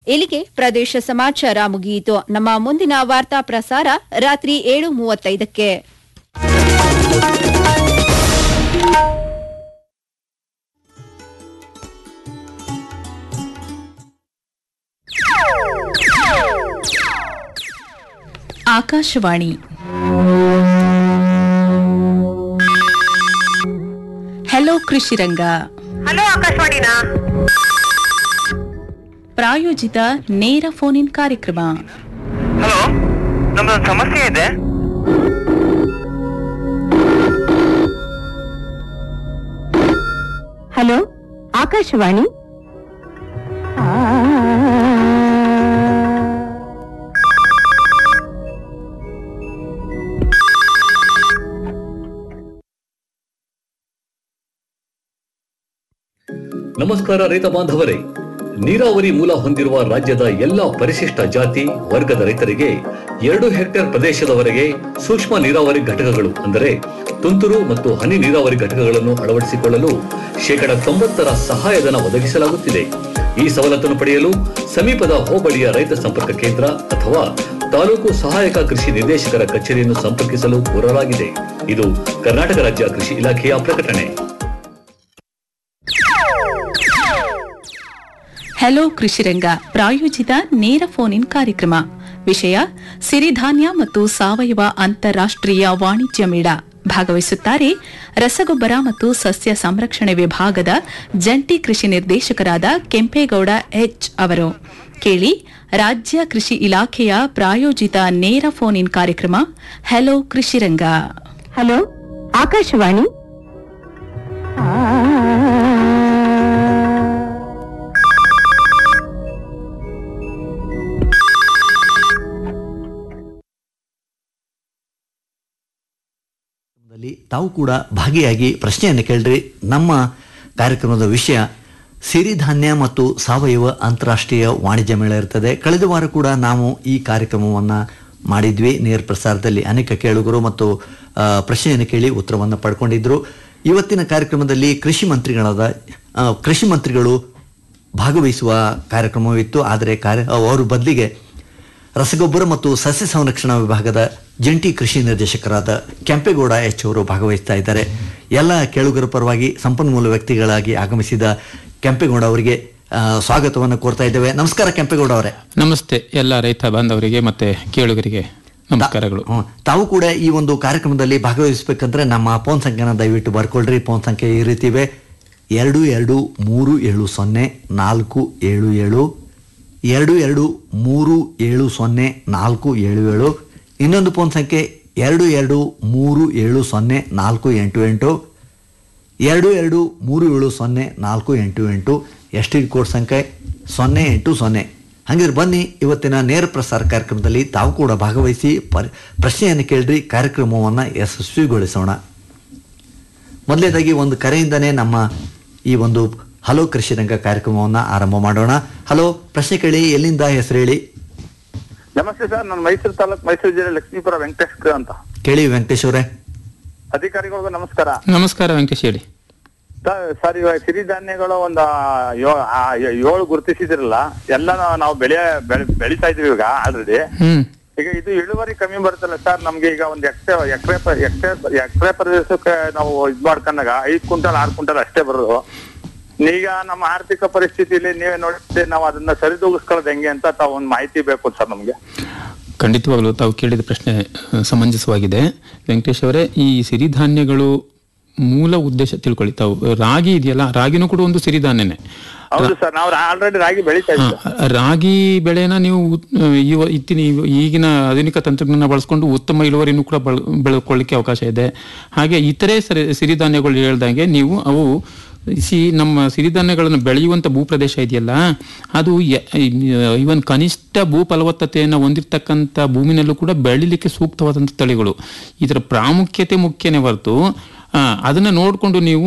ಇಲ್ಲಿಗೆ ಪ್ರದೇಶ ಸಮಾಚಾರ ಮುಗಿಯಿತು ನಮ್ಮ ಮುಂದಿನ ವಾರ್ತಾ ಪ್ರಸಾರ ರಾತ್ರಿ ಏಳು ಮೂವತ್ತೈದಕ್ಕೆ ಆಕಾಶವಾಣಿ ಹಲೋ ಕೃಷಿರಂಗ ಹಲೋ ಆಕಾಶವಾಣಿನಾ ಪ್ರಾಯೋಜಿತ ನೇರ ಫೋನ್ ಇನ್ ಕಾರ್ಯಕ್ರಮ ಹಲೋ ನಮ್ದೊಂದು ಸಮಸ್ಯೆ ಇದೆ ಹಲೋ ಆಕಾಶವಾಣಿ ನಮಸ್ಕಾರ ರೈತ ಬಾಂಧವರೇ ನೀರಾವರಿ ಮೂಲ ಹೊಂದಿರುವ ರಾಜ್ಯದ ಎಲ್ಲ ಪರಿಶಿಷ್ಟ ಜಾತಿ ವರ್ಗದ ರೈತರಿಗೆ ಎರಡು ಹೆಕ್ಟೇರ್ ಪ್ರದೇಶದವರೆಗೆ ಸೂಕ್ಷ್ಮ ನೀರಾವರಿ ಘಟಕಗಳು ಅಂದರೆ ತುಂತುರು ಮತ್ತು ಹನಿ ನೀರಾವರಿ ಘಟಕಗಳನ್ನು ಅಳವಡಿಸಿಕೊಳ್ಳಲು ಶೇಕಡ ತೊಂಬತ್ತರ ಸಹಾಯಧನ ಒದಗಿಸಲಾಗುತ್ತಿದೆ ಈ ಸವಲತ್ತನ್ನು ಪಡೆಯಲು ಸಮೀಪದ ಹೋಬಳಿಯ ರೈತ ಸಂಪರ್ಕ ಕೇಂದ್ರ ಅಥವಾ ತಾಲೂಕು ಸಹಾಯಕ ಕೃಷಿ ನಿರ್ದೇಶಕರ ಕಚೇರಿಯನ್ನು ಸಂಪರ್ಕಿಸಲು ಕೋರಲಾಗಿದೆ ಇದು ಕರ್ನಾಟಕ ರಾಜ್ಯ ಕೃಷಿ ಇಲಾಖೆಯ ಪ್ರಕಟಣೆ ಹಲೋ ಕೃಷಿರಂಗ ಪ್ರಾಯೋಜಿತ ನೇರ ಫೋನ್ ಇನ್ ಕಾರ್ಯಕ್ರಮ ವಿಷಯ ಸಿರಿಧಾನ್ಯ ಮತ್ತು ಸಾವಯವ ಅಂತಾರಾಷ್ಟ್ರೀಯ ವಾಣಿಜ್ಯ ಮೇಳ ಭಾಗವಹಿಸುತ್ತಾರೆ ರಸಗೊಬ್ಬರ ಮತ್ತು ಸಸ್ಯ ಸಂರಕ್ಷಣೆ ವಿಭಾಗದ ಜಂಟಿ ಕೃಷಿ ನಿರ್ದೇಶಕರಾದ ಕೆಂಪೇಗೌಡ ಎಚ್ ಅವರು ಕೇಳಿ ರಾಜ್ಯ ಕೃಷಿ ಇಲಾಖೆಯ ಪ್ರಾಯೋಜಿತ ನೇರ ಫೋನ್ ಇನ್ ಕಾರ್ಯಕ್ರಮ ಹಲೋ ಕೃಷಿರಂಗ ಹಲೋ ಆಕಾಶವಾಣಿ ದಲ್ಲಿ ತಾವು ಕೂಡ ಭಾಗಿಯಾಗಿ ಪ್ರಶ್ನೆಯನ್ನು ಕೇಳ್ರಿ ನಮ್ಮ ಕಾರ್ಯಕ್ರಮದ ವಿಷಯ ಸಿರಿಧಾನ್ಯ ಮತ್ತು ಸಾವಯವ ಅಂತಾರಾಷ್ಟ್ರೀಯ ವಾಣಿಜ್ಯ ಮೇಳ ಇರ್ತದೆ ಕಳೆದ ವಾರ ಕೂಡ ನಾವು ಈ ಕಾರ್ಯಕ್ರಮವನ್ನು ಮಾಡಿದ್ವಿ ನೇರ ಪ್ರಸಾರದಲ್ಲಿ ಅನೇಕ ಕೇಳುಗರು ಮತ್ತು ಆ, ಪ್ರಶ್ನೆಯನ್ನು ಕೇಳಿ ಉತ್ತರವನ್ನು ಪಡ್ಕೊಂಡಿದ್ರು ಇವತ್ತಿನ ಕಾರ್ಯಕ್ರಮದಲ್ಲಿ ಕೃಷಿ ಮಂತ್ರಿಗಳಾದ ಆ, ಕೃಷಿ ಮಂತ್ರಿಗಳು ಭಾಗವಹಿಸುವ ಕಾರ್ಯಕ್ರಮವಿತ್ತು ಆದರೆ ಕಾರ್ಯ ಅವರು ಬದಲಿಗೆ ರಸಗೊಬ್ಬರ ಮತ್ತು ಸಸ್ಯ ಸಂರಕ್ಷಣಾ ವಿಭಾಗದ ಜಂಟಿ ಕೃಷಿ ನಿರ್ದೇಶಕರಾದ ಕೆಂಪೇಗೌಡ ಎಚ್ ಅವರು ಭಾಗವಹಿಸ್ತಾ ಇದ್ದಾರೆ ಎಲ್ಲ ಕೇಳುಗರ ಪರವಾಗಿ ಸಂಪನ್ಮೂಲ ವ್ಯಕ್ತಿಗಳಾಗಿ ಆಗಮಿಸಿದ ಕೆಂಪೇಗೌಡ ಅವರಿಗೆ ಆ, ಸ್ವಾಗತವನ್ನು ಕೋರ್ತಾ ಇದ್ದೇವೆ ನಮಸ್ಕಾರ ಕೆಂಪೇಗೌಡ ಅವರೇ ನಮಸ್ತೆ ಎಲ್ಲ ರೈತ ಬಾಂಧವರಿಗೆ ಮತ್ತೆ ಕೇಳುಗರಿಗೆ ನಮಸ್ಕಾರಗಳು ಹ್ಮ್. ತಾವು ಕೂಡ ಈ ಒಂದು ಕಾರ್ಯಕ್ರಮದಲ್ಲಿ ಭಾಗವಹಿಸಬೇಕಂದ್ರೆ ನಮ್ಮ ಫೋನ್ ಸಂಖ್ಯೆನ ದಯವಿಟ್ಟು ಬರ್ಕೊಳ್ರಿ ಫೋನ್ ಸಂಖ್ಯೆ ಈ ರೀತಿ ಇವೆ ಎರಡು ಎರಡು ಮೂರು ಏಳು ಸೊನ್ನೆ ನಾಲ್ಕು ಏಳು ಏಳು ಎರಡು ಎರಡು ಮೂರು ಏಳು ಸೊನ್ನೆ ನಾಲ್ಕು ಏಳು ಏಳು ಇನ್ನೊಂದು ಫೋನ್ ಸಂಖ್ಯೆ ಎರಡು ಎರಡು ಮೂರು ಏಳು ಸೊನ್ನೆ ನಾಲ್ಕು ಎಂಟು ಎಂಟು ಎರಡು ಎರಡು ಮೂರು ಏಳು ಸೊನ್ನೆ ನಾಲ್ಕು ಎಂಟು ಎಂಟು ಎಸ್ ಟಿ ಕೋಡ್ ಸಂಖ್ಯೆ ಸೊನ್ನೆ ಎಂಟು ಸೊನ್ನೆ ಹಾಗಿದ್ರೆ ಬನ್ನಿ ಇವತ್ತಿನ ನೇರ ಪ್ರಸಾರ ಕಾರ್ಯಕ್ರಮದಲ್ಲಿ ತಾವು ಕೂಡ ಭಾಗವಹಿಸಿ ಪರಿ ಪ್ರಶ್ನೆಯನ್ನು ಕೇಳ್ರಿ ಕಾರ್ಯಕ್ರಮವನ್ನು ಯಶಸ್ವಿಗೊಳಿಸೋಣ ಮೊದಲನೇದಾಗಿ ಒಂದು ಕರೆಯಿಂದನೇ ನಮ್ಮ ಈ ಒಂದು ಹಲೋ ಕೃಷಿ ರಂಗ ಕಾರ್ಯಕ್ರಮವನ್ನು ಆರಂಭ ಮಾಡೋಣ ಹಲೋ ಪ್ರಶ್ನೆ ಕೇಳಿ ಎಲ್ಲಿಂದ ಹೆಸರು ಹೇಳಿ ನಮಸ್ತೆ ಸರ್ ನಾನು ಮೈಸೂರು ತಾಲೂಕು ಮೈಸೂರು ಜಿಲ್ಲೆ ಲಕ್ಷ್ಮೀಪುರ ವೆಂಕಟೇಶ್ ಅಂತ ಕೇಳಿ ವೆಂಕಟೇಶ್ ಅವರೇ ಅಧಿಕಾರಿಗಳಿಗೂ ನಮಸ್ಕಾರ ನಮಸ್ಕಾರ ವೆಂಕಟೇಶ್ ಹೇಳಿ ಸ- ಸರ್ ಇವಾಗ ಸಿರಿಧಾನ್ಯಗಳು ಒಂದು ಯೋ- ಆ, ಏ- ಏಳು ಗುರುತಿಸಿದ್ರಲ್ಲ ಎಲ್ಲ ನಾವು ಬೆಳೆ ಬೆಳೆ- ಬೆಳಿತಾ ಇದೀವಿ ಈಗ ಆಲ್ರೆಡಿ ಹ್ಮ್ ಈಗ ಇದು ಇಳುವರಿ ಕಮ್ಮಿ ಬರುತ್ತಲ್ಲ ಸರ್ ನಮ್ಗೆ ಈಗ ಒಂದ್ ಎಕ್ರೆ ಎಕರೆ ಎಕರೆ ಎಕರೆ ಪ್ರದೇಶಕ್ಕೆ ನಾವು ಇದ್ ಮಾಡ್ಕೊಂಡಾಗ ಐದ್ ಕ್ವಿಂಟಲ್ ಆರ್ ಕ್ವಿಂಟಲ್ ಅಷ್ಟೇ ಬರೋದು ಈಗ ನಮ್ಮ ಆರ್ಥಿಕ ಪರಿಸ್ಥಿತಿಯಲ್ಲಿ ನೀವೇ ನೋಡಿದ್ರೆ ನಾವು ಅದನ್ನ ಸರಿದೂಗಿಸ್ಕೊಳ್ಳೋದು ಹೆಂಗೆ ಅಂತ ತಾವು ಒಂದು ಮಾಹಿತಿ ಬೇಕು ಸರ್ ನಮ್ಗೆ ಖಂಡಿತವಾಗ್ಲೂ ತಾವು ಕೇಳಿದ ಪ್ರಶ್ನೆ ಅಹ್, ಸಮಂಜಸವಾಗಿದೆ ವೆಂಕಟೇಶ್ ಅವರೇ ಈ ಸಿರಿಧಾನ್ಯಗಳು ಮೂಲ ಉದ್ದೇಶ ತಿಳ್ಕೊಳ್ಳಿ ತಾವು ರಾಗಿ ಇದೆಯಲ್ಲ ರಾಗಿನೂ ಕೂಡ ಒಂದು ಸಿರಿಧಾನ್ಯನೇ ಹೌದು ಸರ್ ನಾವು ಆಲ್ರೆಡಿ ರಾಗಿ ಬೆಳಿತಾ ಹಾ, ಇದ್ದೀವಿ ರಾಗಿ ಬೆಳೆನ ನೀವು ಉತ್- ಇವ ಇತ್ತಿನ ಇವ- ಈಗಿನ ಆಧುನಿಕ ತಂತ್ರಜ್ಞಾನ ಬಳಸ್ಕೊಂಡು ಉತ್ತಮ ಇಳುವರಿನೂ ಕೂಡ ಬಳ ಬೆಳ್ಕೊಳ್ಳಿಕ್ಕೆ ಅವಕಾಶ ಇದೆ ಹಾಗೆ ಇತರೆ ಸರಿ ಸಿರಿಧಾನ್ಯಗಳು ಹೇಳ್ದಂಗೆ ನೀವು ಅವು ಸಿ ನಮ್ಮ ಸಿರಿಧಾನ್ಯಗಳನ್ನು ಬೆಳೆಯುವಂತ ಭೂಪ್ರದೇಶ ಇದೆಯಲ್ಲ ಅದು ಇವನ್ ಕನಿಷ್ಠ ಭೂ ಫಲವತ್ತತೆಯನ್ನು ಹೊಂದಿರತಕ್ಕಂಥ ಭೂಮಿನಲ್ಲೂ ಕೂಡ ಬೆಳಿಲಿಕ್ಕೆ ಸೂಕ್ತವಾದಂಥ ತಳಿಗಳು ಇದರ ಪ್ರಾಮುಖ್ಯತೆ ಮುಖ್ಯನೇ ಹೊರತು ಆ, ಅದನ್ನ ನೋಡಿಕೊಂಡು ನೀವು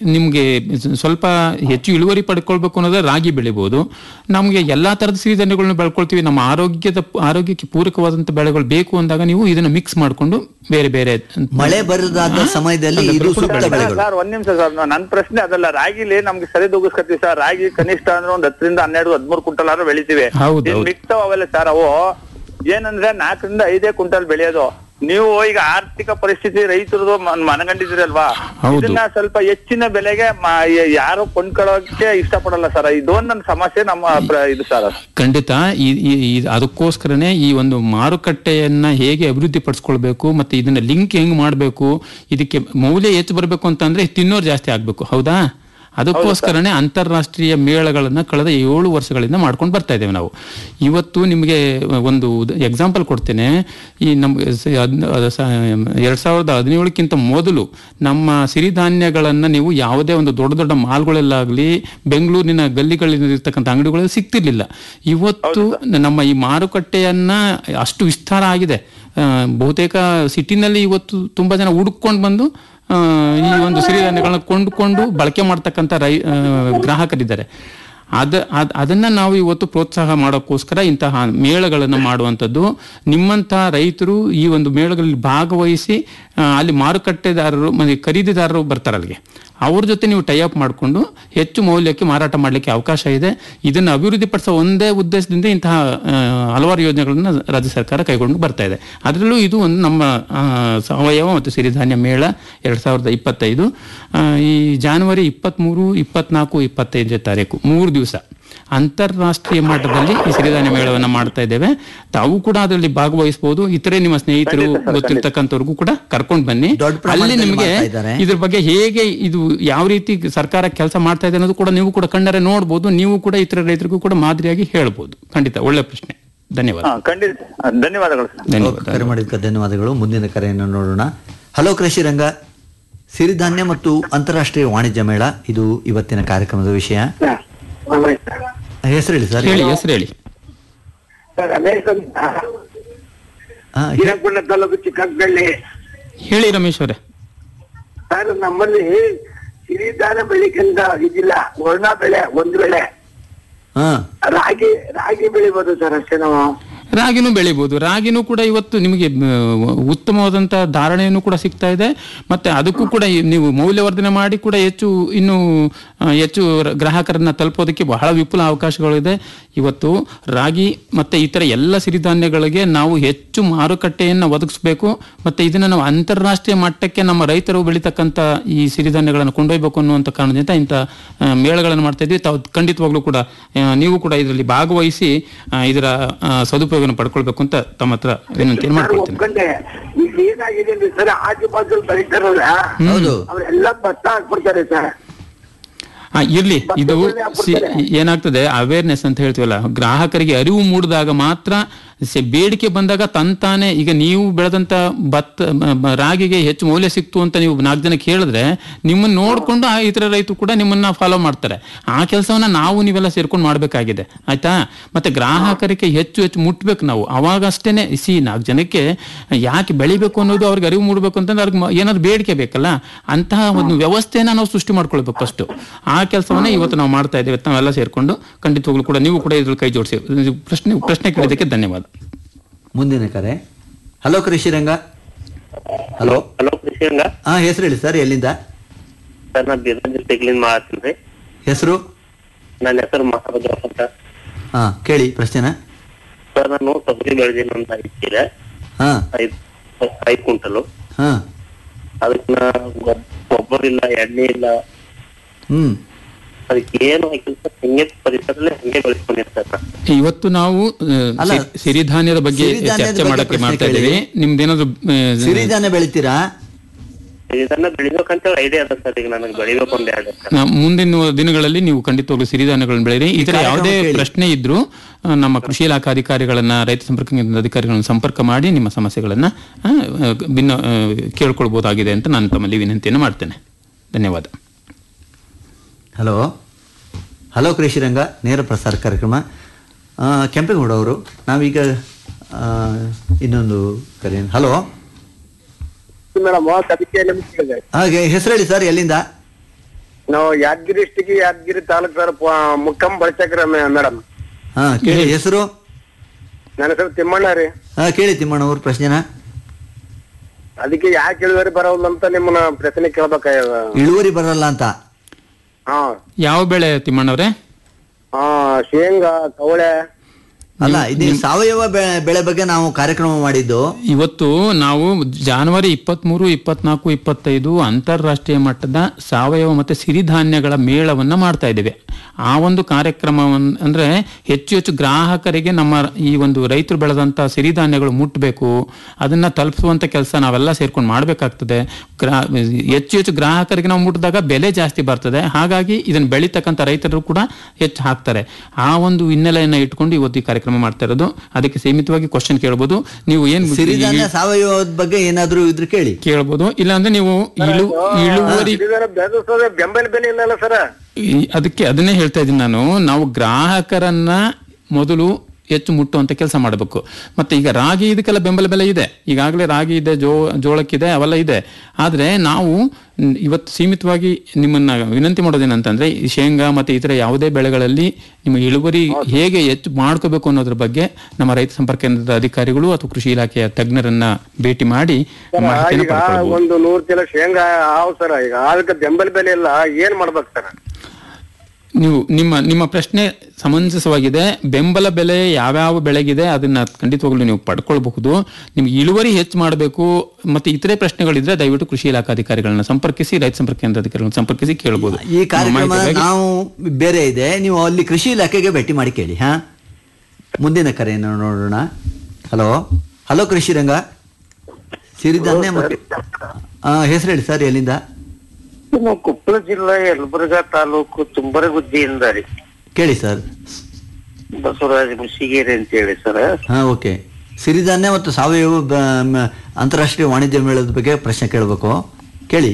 ನಿಮ್ಗೆ ಸ್ವಲ್ಪ ಹೆಚ್ಚು ಇಳುವರಿ ಪಡ್ಕೊಳ್ಬೇಕು ಅನ್ನೋದ್ರೆ ರಾಗಿ ಬೆಳಿಬಹುದು ನಮ್ಗೆ ಎಲ್ಲಾ ತರದ ಸಿರಿಧಾನ್ಯಗಳನ್ನ ಬೆಳ್ಕೊಳ್ತೀವಿ ನಮ್ಮ ಆರೋಗ್ಯದ ಆರೋಗ್ಯಕ್ಕೆ ಪೂರಕವಾದಂತ ಬೆಳೆಗಳು ಬೇಕು ಅಂದಾಗ ನೀವು ಇದನ್ನ ಮಿಕ್ಸ್ ಮಾಡ್ಕೊಂಡು ಬೇರೆ ಬೇರೆ ಮಳೆ ಬರದಾದ ಸಮಯದಲ್ಲಿ ಇದು ಸೂಕ್ತ ಬೆಳೆಗಳು ಸರ್ ಒಂದ್ ನಿಮಿಷ ಸರ್ ನನ್ ಪ್ರಶ್ನೆ ಅದಲ್ಲ ರಾಗಿಲಿ ನಮ್ಗೆ ಸರಿ ದೂಗಿಸ್ಕೊತೀವಿ ಸರ್ ರಾಗಿ ಕನಿಷ್ಠ ಅಂದ್ರೆ ಒಂದ್ ಹತ್ತರಿಂದ ಹನ್ನೆರಡು ಹದ್ಮೂರು ಕ್ವಿಂಟಲ್ ಆದ್ರೂ ಬೆಳಿತೀವಿ ಹೌದು, ಹೌದು. ಮಿಕ್ಸ್ ಅವೆಲ್ಲ ಸರ್ ಅವು ಏನಂದ್ರೆ ನಾಲ್ಕರಿಂದ ಐದೇ ಕ್ವಿಂಟಲ್ ಬೆಳೆಯೋದು ನೀವು ಈಗ ಆರ್ಥಿಕ ಪರಿಸ್ಥಿತಿ ರೈತರದು ಮನಗಂಡಿದ್ದೀರಲ್ವಾ ಹೌದು. ಇದನ್ನ ಸ್ವಲ್ಪ ಹೆಚ್ಚಿನ ಬೆಲೆಗೆ ಮ- ಯ- ಯಾರು ಕೊಂಡ್ಕೊಳ್ಳೋಕೆ ಇಷ್ಟಪಡಲ್ಲ ಸರ್ ಇದೊಂದು ನನ್ನ ಸಮಸ್ಯೆ ನಮ್ಮ ಪ್ರ- ಇದು ಸರ್ ಖಂಡಿತ ಈ- ಈ- ಈ- ಅದಕ್ಕೋಸ್ಕರನೇ ಈ ಒಂದು ಮಾರುಕಟ್ಟೆಯನ್ನ ಹೇಗೆ ಅಭಿವೃದ್ಧಿ ಪಡಿಸ್ಕೊಳ್ಬೇಕು ಮತ್ತೆ ಇದನ್ನ ಲಿಂಕ್ ಹೆಂಗ್ ಮಾಡಬೇಕು ಇದಕ್ಕೆ ಮೌಲ್ಯ ಹೆಚ್ಚು ಬರಬೇಕು ಅಂತಂದ್ರೆ ತಿನ್ನೋರು ಜಾಸ್ತಿ ಆಗ್ಬೇಕು ಹೌದಾ ಅದಕ್ಕೋಸ್ಕರನೇ ಅಂತಾರಾಷ್ಟ್ರೀಯ ಮೇಳಗಳನ್ನ ಕಳೆದ ಏಳು ವರ್ಷಗಳಿಂದ ಮಾಡ್ಕೊಂಡು ಬರ್ತಾ ಇದ್ದೇವೆ ನಾವು ಇವತ್ತು ನಿಮಗೆ ಒಂದು ಎಕ್ಸಾಂಪಲ್ ಕೊಡ್ತೇನೆ ಈ ನಮ್ಗೆ ಸ- ಹದ್ನ- ಅದ ಸ- ಎರಡ್ ಸಾವಿರದ ಹದಿನೇಳಕ್ಕಿಂತ ಮೊದಲು ನಮ್ಮ ಸಿರಿಧಾನ್ಯಗಳನ್ನ ನೀವು ಯಾವುದೇ ಒಂದು ದೊಡ್ಡ ದೊಡ್ಡ ಮಾಲ್ಗಳಲ್ಲಾಗ್ಲಿ ಬೆಂಗಳೂರಿನ ಗಲ್ಲಿಗಳಿರ್ತಕ್ಕಂಥ ಅಂಗಡಿಗಳಲ್ಲಿ ಸಿಗ್ತಿರ್ಲಿಲ್ಲ ಇವತ್ತು ನಮ್ಮ ಈ ಮಾರುಕಟ್ಟೆಯನ್ನ ಅಷ್ಟು ವಿಸ್ತಾರ ಆಗಿದೆ ಆ, ಬಹುತೇಕ ಸಿಟಿನಲ್ಲಿ ಇವತ್ತು ತುಂಬಾ ಜನ ಹುಡುಕೊಂಡು ಬಂದು ಆ, ಈ ಒಂದು ಸಿರಿಧಾನ್ಯಗಳನ್ನ ಕೊಂಡುಕೊಂಡು ಬಳಕೆ ಮಾಡ್ತಕ್ಕಂಥ ರೈ ಆ, ಗ್ರಾಹಕರಿದ್ದಾರೆ ಅದ ಅದ್ ಅದನ್ನ ನಾವು ಇವತ್ತು ಪ್ರೋತ್ಸಾಹ ಮಾಡೋಕ್ಕೋಸ್ಕರ ಇಂತಹ ಮೇಳಗಳನ್ನು ಮಾಡುವಂಥದ್ದು ನಿಮ್ಮಂಥ ರೈತರು ಈ ಒಂದು ಮೇಳಗಳಲ್ಲಿ ಭಾಗವಹಿಸಿ ಆ, ಅಲ್ಲಿ ಮಾರುಕಟ್ಟೆದಾರರು ಮತ್ತೆ ಖರೀದಿದಾರರು ಬರ್ತಾರೆ ಅಲ್ಲಿಗೆ ಅವ್ರ ಜೊತೆ ನೀವು ಟೈ ಅಪ್ ಮಾಡಿಕೊಂಡು ಹೆಚ್ಚು ಮೌಲ್ಯಕ್ಕೆ ಮಾರಾಟ ಮಾಡಲಿಕ್ಕೆ ಅವಕಾಶ ಇದೆ ಇದನ್ನು ಅಭಿವೃದ್ಧಿಪಡಿಸೋ ಒಂದೇ ಉದ್ದೇಶದಿಂದ ಇಂತಹ ಆ, ಹಲವಾರು ಯೋಜನೆಗಳನ್ನು ರಾಜ್ಯ ಸರ್ಕಾರ ಕೈಗೊಂಡು ಬರ್ತಾ ಇದೆ ಅದರಲ್ಲೂ ಇದು ಒಂದು ನಮ್ಮ ಆ, ಸಾವಯವ ಮತ್ತು ಸಿರಿಧಾನ್ಯ ಮೇಳ ಎರಡ್ ಸಾವಿರದ ಇಪ್ಪತ್ತೈದು ಆ, ಈ ಜಾನ್ವರಿ ಇಪ್ಪತ್ತ್ಮೂರು ಇಪ್ಪತ್ನಾಲ್ಕು ಇಪ್ಪತ್ತೈದನೇ ತಾರೀಕು ಮೂರು ದಿವಸ ಅಂತಾರಾಷ್ಟ್ರೀಯ ಮಟ್ಟದಲ್ಲಿ ಈ ಸಿರಿಧಾನ್ಯ ಮೇಳವನ್ನು ಮಾಡ್ತಾ ಇದ್ದೇವೆ ತಾವು ಕೂಡ ಅದರಲ್ಲಿ ಭಾಗವಹಿಸಬಹುದು ಇತರೆ ನಿಮ್ಮ ಸ್ನೇಹಿತರು ಗೊತ್ತಿರ್ತಕ್ಕಂಥವ್ರಿಗೂ ಕೂಡ ಕರ್ಕೊಂಡು ಬನ್ನಿ ದೊಡ್ಡ ಅಲ್ಲಿ ಪ್ರಮಾಣದಲ್ಲಿ ನಿಮಗೆ ಮಾಡ್ತಾ ಇದ್ದಾರೆ. ಇದ್ರ ಬಗ್ಗೆ ಹೇಗೆ ಇದು ಯಾವ ರೀತಿ ಸರ್ಕಾರ ಕೆಲಸ ಮಾಡ್ತಾ ಇದೆ ಅನ್ನೋದು ಕೂಡ ನೀವು ಕೂಡ ಕಣ್ಣರೆ ನೋಡ್ಬೋದು ನೀವು ಕೂಡ ಇತರ ರೈತರಿಗೂ ಕೂಡ ಮಾದರಿಯಾಗಿ ಹೇಳ್ಬೋದು ಖಂಡಿತ ಒಳ್ಳೆ ಪ್ರಶ್ನೆ ಧನ್ಯವಾದ ಹಾ ಖಂಡಿತ ಧನ್ಯವಾದಗಳು ಸರ್ ಧನ್ಯವಾದ ಕರೆ ಮಾಡಿದ್ದಕ್ಕೆ ಧನ್ಯವಾದಗಳು ಮುಂದಿನ ಕರೆಯನ್ನು ನೋಡೋಣ ಹಲೋ ಕೃಷಿ ರಂಗ ಸಿರಿಧಾನ್ಯ ಮತ್ತು ಅಂತಾರಾಷ್ಟ್ರೀಯ ವಾಣಿಜ್ಯ ಮೇಳ ಇದು ಇವತ್ತಿನ ಕಾರ್ಯಕ್ರಮದ ವಿಷಯ ಹೆಸರು ಹೇಳಿ ಸರ್ ಹೇಳಿ ಹೆಸರು ಹೇಳಿ ಸರ್ ರಮೇಶ್ ಅಂತ ಹಾ, ಹಿರಕೊಂಡ ತಾಲೂಕು ಚಿಕ್ಕಂಗಳ್ಳಿ ಹೇಳಿ ರಮೇಶ್ ಅವರೇ ಸರ್ ನಮ್ಮಲ್ಲಿ ಸಿರಿಧಾನ ಬೆಳಿಕಂತ ಇದಿಲ್ಲ ವರ್ಣ ಬೆಳೆ ಒಂದು ಬೆಳೆ ಹಾ ರಾಗಿ ರಾಗಿ ಬೆಳಿಬೋದು ಸರ್ ಅಷ್ಟೇ ನಾವು ರಾಗಿನೂ ಬೆಳಿಬಹುದು ರಾಗಿನೂ ಕೂಡ ಇವತ್ತು ನಿಮಗೆ ಮ್, ಉತ್ತಮವಾದಂತ ಧಾರಣೆಯನ್ನು ಕೂಡ ಸಿಗ್ತಾ ಇದೆ ಮತ್ತೆ ಅದಕ್ಕೂ ಕೂಡ ಈ ನೀವು ಮೌಲ್ಯವರ್ಧನೆ ಮಾಡಿ ಕೂಡ ಹೆಚ್ಚು ಇನ್ನು ಆ, ಹೆಚ್ಚು ರ- ಗ್ರಾಹಕರನ್ನ ತಲುಪೋದಕ್ಕೆ ಬಹಳ ವಿಪುಲ ಅವಕಾಶಗಳಿದೆ ಇವತ್ತು ರಾಗಿ ಮತ್ತೆ ಇತರ ಎಲ್ಲ ಸಿರಿಧಾನ್ಯಗಳಿಗೆ ನಾವು ಹೆಚ್ಚು ಮಾರುಕಟ್ಟೆಯನ್ನ ಒದಗಿಸಬೇಕು ಮತ್ತೆ ಇದನ್ನ ನಾವು ಅಂತಾರಾಷ್ಟ್ರೀಯ ಮಟ್ಟಕ್ಕೆ ನಮ್ಮ ರೈತರು ಬೆಳೀತಕ್ಕಂಥ ಈ ಸಿರಿಧಾನ್ಯಗಳನ್ನು ಕೊಂಡೊಯ್ಯಬೇಕು ಅನ್ನುವಂಥ ಕಾರಣದಿಂದ ಇಂಥ ಆ, ಮೇಳಗಳನ್ನು ಮಾಡ್ತಾ ಇದ್ವಿ ತಾವು ಖಂಡಿತವಾಗ್ಲೂ ಕೂಡ ಆ, ನೀವು ಕೂಡ ಇದರಲ್ಲಿ ಭಾಗವಹಿಸಿ ಆ, ಇದರ ಆ, ಸದುಪಯೋಗವನ್ನು ಪಡ್ಕೊಳ್ಬೇಕು ಅಂತ ತಮ್ಮ ಹತ್ರ ವಿನಂತಿಯನ್ನು ಸರ್ ಮಾಡ್ಕೊಳ್ತೀನಿ ಒಪ್ಕೊಂಡೆ ಈಗ ಏನಾಗಿದೆ ಅಂದ್ರೆ ಸರ್ ಆಜು ಬಾಜು ಬೆಳಿತಾರಲ್ಲ ಹೌದು ಅವರೆಲ್ಲ ಭತ್ತ ಹಾಕ್ಬಿಡ್ತಾರೆ ಸರ್ ಆ, ಇರ್ಲಿ ಇದು ಭತ್ತಗಳನ್ನೇ ಸಿ- ಹಾಕ್ಬಿಡ್ತಾರೆ. ಏನಾಗ್ತದೆ ಅವೇರ್ನೆಸ್ ಅಂತ ಹೇಳ್ತೀವಲ್ಲ ಗ್ರಾಹಕರಿಗೆ ಅರಿವು ಮೂಡಿದಾಗ ಮಾತ್ರ ಸ- ಬೇಡಿಕೆ ಬಂದಾಗ ತಂತಾನೆ ಈಗ ನೀವು ಬೆಳೆದಂತ ಭತ್ತ ಮ- ಮ- ರಾಗಿಗೆ ಹೆಚ್ಚು ಮೌಲ್ಯ ಸಿಕ್ತು ಅಂತ ನೀವು ನಾಲ್ಕು ಜನಕ್ಕೆ ಹೇಳಿದ್ರೆ ನಿಮ್ಮನ್ನ ನೋಡ್ಕೊಂಡು ಆ ಇತರ ರೈತರು ಕೂಡ ನಿಮ್ಮನ್ನ ಫಾಲೋ ಮಾಡ್ತಾರೆ ಆ ಕೆಲಸವನ್ನ ನಾವು ನೀವೆಲ್ಲ ಸೇರ್ಕೊಂಡು ಮಾಡ್ಬೇಕಾಗಿದೆ ಆಯ್ತಾ ಮತ್ತೆ ಗ್ರಾಹಕರಿಗೆ ಹೆಚ್ಚು ಹೆಚ್ಚು ಮುಟ್ಬೇಕು ನಾವು ಅವಾಗ ಅಷ್ಟೇನೆ ಸಿ ನಾಲ್ಕು ಜನಕ್ಕೆ ಯಾಕೆ ಬೆಳಿಬೇಕು ಅನ್ನೋದು ಅವ್ರಿಗೆ ಅರಿವು ಮೂಡಬೇಕು ಅಂತಂದ್ರೆ ಅವ್ರಿಗೆ ಮ- ಏನಾದ್ರು ಬೇಡಿಕೆ ಬೇಕಲ್ಲ ಅಂತಹ ಒಂದು ವ್ಯವಸ್ಥೆನ ನಾವು ಸೃಷ್ಟಿ ಮಾಡ್ಕೊಳ್ಬೇಕು ಫಸ್ಟ್ ಆ ಕೆಲಸವನ್ನ ಇವತ್ತು ನಾವು ಮಾಡ್ತಾ ಇದ್ದೇವೆ ನಾವೆಲ್ಲ ಸೇರ್ಕೊಂಡು ಖಂಡಿತವಾಗ್ಲೂ ಕೂಡ ನೀವು ಕೂಡ ಇದ್ರಲ್ಲಿ ಕೈ ಜೋಡಿಸಿ ಪ್ರಶ್ನೆ ಪ್ರಶ್ನೆ ಕೇಳಿದ್ದಕ್ಕೆ ಧನ್ಯವಾದ ಮುಂದಿನ ಕರೆ ಹಲೋ ಕೃಷಿ ರಂಗ ಹಲೋ ಹಲೋ ಕೃಷಿರಂಗ ಹಾ ಹೆಸರು ಹೇಳಿ ಸರ್ ಎಲ್ಲಿಂದ ಸರ್ ನಾ ಬೀದರ್ ಡಿಸ್ಟಿಕ್ಲಿಂದ ಮಾಡ್ತೀನಿ ಹೆಸರು ನನ್ನ ಹೆಸರು ಮಹಾಭದ್ರಪ್ಪ ಅಂತ ಹಾ ಕೇಳಿ ಪ್ರಶ್ನೆನ ಸರ್ ನಾನು ತೊಗರಿ ಬೆಳೆದೀನಿ ಅಂತ ಐತಿರ ಹಾ ಐದ್ ಐದ್ ಕ್ವಿಂಟಲು ಹಾ ಅದಕ್ಕೆ ನಾ ಗೊಬ್- ಗೊಬ್ಬರ ಇಲ್ಲ ಎಣ್ಣೆ ಇಲ್ಲ ಹ್ಮ್ ಅದಕ್ಕೆ ಏನು ಹಾಕಿಲ್ಲ ಸರ್ ಹಿಂಗೆ ಪರಿಸರದಲ್ಲಿ ಹಂಗೆ ಬೆಳೆಸ್ಕೊಂಡಿರ್ತಾರೆ ಸರ್ ನಾ. ಇವತ್ತು ನಾವು ಆ, ಅಲ್ಲ, ಸಿ- ಸಿರಿಧಾನ್ಯದ ಬಗ್ಗೆ ಸಿರಿಧಾನ್ಯದ ಚರ್ಚೆ ಬಗ್ಗೆ ಮಾಡಕ್ಕೆ ಪ್ರಶ್ನೆ ಮಾಡ್ತಾ ಇದ್ದೀವಿ ಕೇಳಿ. ನಿಮ್ದೇನಾದ್ರು ಆ, ಸಿರಿಧಾನ್ಯ ಬೆಳಿತೀರಾ ಇದನ್ನ ಬೆಳಿಬೇಕಂತ ಐಡಿಯಾ ಅದ ಸರ್ ಈಗ ನನಗೆ ಬೆಳಿಬೇಕು ಒಂದ್ ಎರಡು ಎಕರೆ. ನಾ- ಮುಂದಿನ ದಿನಗಳಲ್ಲಿ ನೀವು ಖಂಡಿತವಾಗ್ಲೂ ಸಿರಿಧಾನ್ಯಗಳನ್ನು ಬೆಳೆಯಿರಿ ಈ ತರ ಕಾರ್ಯಕ್ರಮ ಯಾವುದೇ ಕೇಳಿ. ಪ್ರಶ್ನೆ ಇದ್ರೂ ಆ, ನಮ್ಮ ಕೃಷಿ ಇಲಾಖಾ ಅಧಿಕಾರಿಗಳನ್ನ ರೈತ ಸಂಪರ್ಕ ಕೇಂದ್ರದ ಅಧಿಕಾರಿಗಳನ್ನ ಸಂಪರ್ಕ ಮಾಡಿ ನಿಮ್ಮ ಸಮಸ್ಯೆಗಳನ್ನ ಆ, ಆ, ಭಿನ್ನ ಆ, ಕೇಳ್ಕೊಳ್ಬಹುದಾಗಿದೆ ಅಂತ ನಾನು ತಮ್ಮಲ್ಲಿ ವಿನಂತಿಯನ್ನು ಮಾಡ್ತೇನೆ ಧನ್ಯವಾದ ಹಲೋ ಹಲೋ ಕೃಷಿ ರಂಗ ನೇರ ಪ್ರಸಾರ ಕಾರ್ಯಕ್ರಮ ಆ, ಕೆಂಪೇಗೌಡ ಅವರು ನಾವೀಗ ಆ, ಇನ್ನೊಂದು ಕರೆ ಹಲೋ ಮೇಡಮ್ ಅದಕ್ಕೆ ನಿಮ್ಗೆ ಕೇಳಿದೆ ಹಾಗೆ ಹೆಸರು ಹೇಳಿ ಸರ್ ಎಲ್ಲಿಂದ ನಾವು ಯಾದಗಿರಿ ಡಿಸ್ಟಿಕ್ ಯಾದಗಿರಿ ತಾಲೂಕ್ ಸರ್ ಮುಕ್ಕಂ ಬಳಚಕ್ರ ಮೇಡಮ್ ಹಾ ಕೇಳಿ ಹೆಸರು ನನ್ನ ಹೆಸರು ತಿಮ್ಮಣ್ಣ ರೀ ಹಾ ಕೇಳಿ ತಿಮ್ಮಣ್ಣ ಅವ್ರ ಪ್ರಶ್ನೆನ ಅದಕ್ಕೆ ಯಾಕೆ ಇಳುವರಿ ಬರೋಲ್ಲ ಅಂತ ನಿಮ್ಮನ್ನ ಪ್ರಶ್ನೆ ಕೇಳ್ಬೇಕಾಗ್ಯದ ಇಳುವರಿ ಬರಲ್ಲ ಅಂತ ಹಾ ಯಾವ ಬೆಳೆ ತಿಮ್ಮಣ್ಣವ್ರೆ ಹಾ ಶೇಂಗಾ ಕವಳೆ ಅಲ್ಲ ಇದು ಸಾವಯವ ಬೆ- ಬೆಳೆ ಬಗ್ಗೆ ನಾವು ಕಾರ್ಯಕ್ರಮ ಮಾಡಿದ್ದು ಇವತ್ತು ನಾವು ಜಾನ್ವರಿ ಇಪ್ಪತ್ಮೂರು ಇಪ್ಪತ್ನಾಲ್ಕು ಇಪ್ಪತ್ತೈದು ಅಂತಾರಾಷ್ಟ್ರೀಯ ಮಟ್ಟದ ಸಾವಯವ ಮತ್ತು ಸಿರಿಧಾನ್ಯಗಳ ಮೇಳವನ್ನ ಮಾಡ್ತಾ ಇದ್ದೇವೆ ಆ ಒಂದು ಕಾರ್ಯಕ್ರಮವನ್ನು ಅಂದ್ರೆ ಹೆಚ್ಚು ಹೆಚ್ಚು ಗ್ರಾಹಕರಿಗೆ ನಮ್ಮ ಈ ಒಂದು ರೈತರು ಬೆಳೆದಂತ ಸಿರಿಧಾನ್ಯಗಳು ಮುಟ್ಟಬೇಕು ಅದನ್ನ ತಲುಪಿಸುವಂತ ಕೆಲಸ ನಾವೆಲ್ಲ ಸೇರ್ಕೊಂಡು ಮಾಡಬೇಕಾಗ್ತದೆ ಗ್ರಾ ಹೆಚ್ಚು ಹೆಚ್ಚು ಗ್ರಾಹಕರಿಗೆ ನಾವು ಮುಟ್ಟಿದಾಗ ಬೆಲೆ ಜಾಸ್ತಿ ಬರ್ತದೆ ಹಾಗಾಗಿ ಇದನ್ನು ಬೆಳೀತಕ್ಕಂಥ ರೈತರು ಕೂಡ ಹೆಚ್ಚು ಹಾಕ್ತಾರೆ ಆ ಒಂದು ಹಿನ್ನೆಲೆಯನ್ನ ಇಟ್ಕೊಂಡು ಇವತ್ತು ಈ ಕಾರ್ಯಕ್ರಮ ಮಾಡ್ತಾ ಇರೋದು ಅದಕ್ಕೆ ಸೀಮಿತವಾಗಿ ಕ್ವಶನ್ ಕೇಳ್ಬೋದು ನೀವು ಏನ್ ಸಿರಿಧಾನ್ಯ ಸಾವಯವದ ಬಗ್ಗೆ ಏನಾದ್ರೂ ಇದ್ರೆ ಕೇಳಿ ಕೇಳ್ಬೋದು ಇಲ್ಲಾಂದ್ರೆ ನೀವು ಇಳು ಇಳುವರಿ ಬೆಳೆಸೋದೇ ಬೆಂಬಲ ಬೆಲೆ ಇಲ್ಲಲ್ಲ ಸರ್ ಈ- ಅದಕ್ಕೆ ಅದನ್ನೇ ಹೇಳ್ತಾ ಇದ್ದೀನಿ ನಾನು ನಾವು ಗ್ರಾಹಕರನ್ನ ಮೊದಲು ಹೆಚ್ಚು ಮುಟ್ಟುವಂತ ಕೆಲಸ ಮಾಡಬೇಕು ಮತ್ತೆ ಈಗ ರಾಗಿ ಇದಕ್ಕೆಲ್ಲ ಬೆಂಬಲ ಬೆಲೆ ಇದೆ ಈಗಾಗಲೇ ರಾಗಿ ಇದೆ ಜೋ ಜೋಳಕ್ಕಿದೆ ಅವೆಲ್ಲ ಇದೆ ಆದ್ರೆ ನಾವು ಮ್, ಇವತ್ತು ಸೀಮಿತವಾಗಿ ನಿಮ್ಮನ್ನ ವಿನಂತಿ ಮಾಡೋದೇನಂತಂದ್ರೆ ಈ ಶೇಂಗಾ ಮತ್ತೆ ಇತರ ಯಾವುದೇ ಬೆಳೆಗಳಲ್ಲಿ ನಿಮ್ಮ ಇಳುವರಿ ಹೇಗೆ ಹೆಚ್ಚು ಮಾಡ್ಕೋಬೇಕು ಅನ್ನೋದ್ರ ಬಗ್ಗೆ ನಮ್ಮ ರೈತ ಸಂಪರ್ಕ ಕೇಂದ್ರದ ಅಧಿಕಾರಿಗಳು ಅಥವಾ ಕೃಷಿ ಇಲಾಖೆಯ ತಜ್ಞರನ್ನ ಭೇಟಿ ಮಾಡಿ ಮಾಹಿತಿಯನ್ನು ಈಗ ಪಡ್ಕೊಳ್ಬಹುದು ಒಂದು ನೂರ್ ಕಿಲೋ ಶೇಂಗಾ ಹಾವ್ ಸರ್ ಈಗ ಅದಕ್ಕೆ ಬೆಂಬಲ ಬೆಲೆ ಇಲ್ಲ ಏನ್ ಮಾಡ್ಬೇಕು ಸರ್ ನೀವು ನಿಮ್ಮ ನಿಮ್ಮ ಪ್ರಶ್ನೆ ಸಮಂಜಸವಾಗಿದೆ ಬೆಂಬಲ ಬೆಲೆ ಯಾವ್ಯಾವ ಬೆಳೆಗಿದೆ ಅದನ್ನ ಖಂಡಿತವಾಗ್ಲೂ ನೀವು ಪಡ್ಕೊಳ್ಬಹುದು ನಿಮ್ಗೆ ಇಳುವರಿ ಹೆಚ್ಚು ಮಾಡಬೇಕು ಮತ್ತೆ ಇತರೆ ಪ್ರಶ್ನೆಗಳಿದ್ರೆ ದಯವಿಟ್ಟು ಕೃಷಿ ಇಲಾಖಾಧಿಕಾರಿಗಳನ್ನ ಸಂಪರ್ಕಿಸಿ ರೈತ ಸಂಪರ್ಕ ಕೇಂದ್ರ ಅಧಿಕಾರಿಗಳನ್ನ ಸಂಪರ್ಕಿಸಿ ಕೇಳಬಹುದು ಈ ಕಾರ್ಯಕ್ರಮ ನಾವು ಬೇರೆ ಇದೆ ನೀವು ಅಲ್ಲಿ ಕೃಷಿ ಇಲಾಖೆಗೆ ಭೇಟಿ ಮಾಡಿ ಕೇಳಿ ಹಾ ಮುಂದಿನ ಕರೆಯನ್ನು ನೋಡೋಣ ಹಲೋ ಹಲೋ ಕೃಷಿ ರಂಗ ಸಿರಿಧಾನ್ಯ ಮತ್ತು ಹೆಸರು ಹೇಳಿ ಸರ್ ಎಲ್ಲಿಂದ ನಾವು ಕೊಪ್ಪಳ ಜಿಲ್ಲಾ ಯಲಬುರ್ಗಾ ತಾಲೂಕು ತುಂಬರಗುದ್ದಿಯಿಂದ ರೀ ಕೇಳಿ ಸರ್ ಬಸವರಾಜ ಮುಸಿಗೇರಿ ಅಂತ ಹೇಳಿ ಸರ್ ಹಾ ಓಕೆ ಸಿರಿಧಾನ್ಯ ಮತ್ತು ಸಾವಯವ ಬ- ಮ- ಅಂತಾರಾಷ್ಟ್ರೀಯ ವಾಣಿಜ್ಯ ಮೇಳದ ಬಗ್ಗೆ ಪ್ರಶ್ನೆ ಕೇಳಬೇಕು ಕೇಳಿ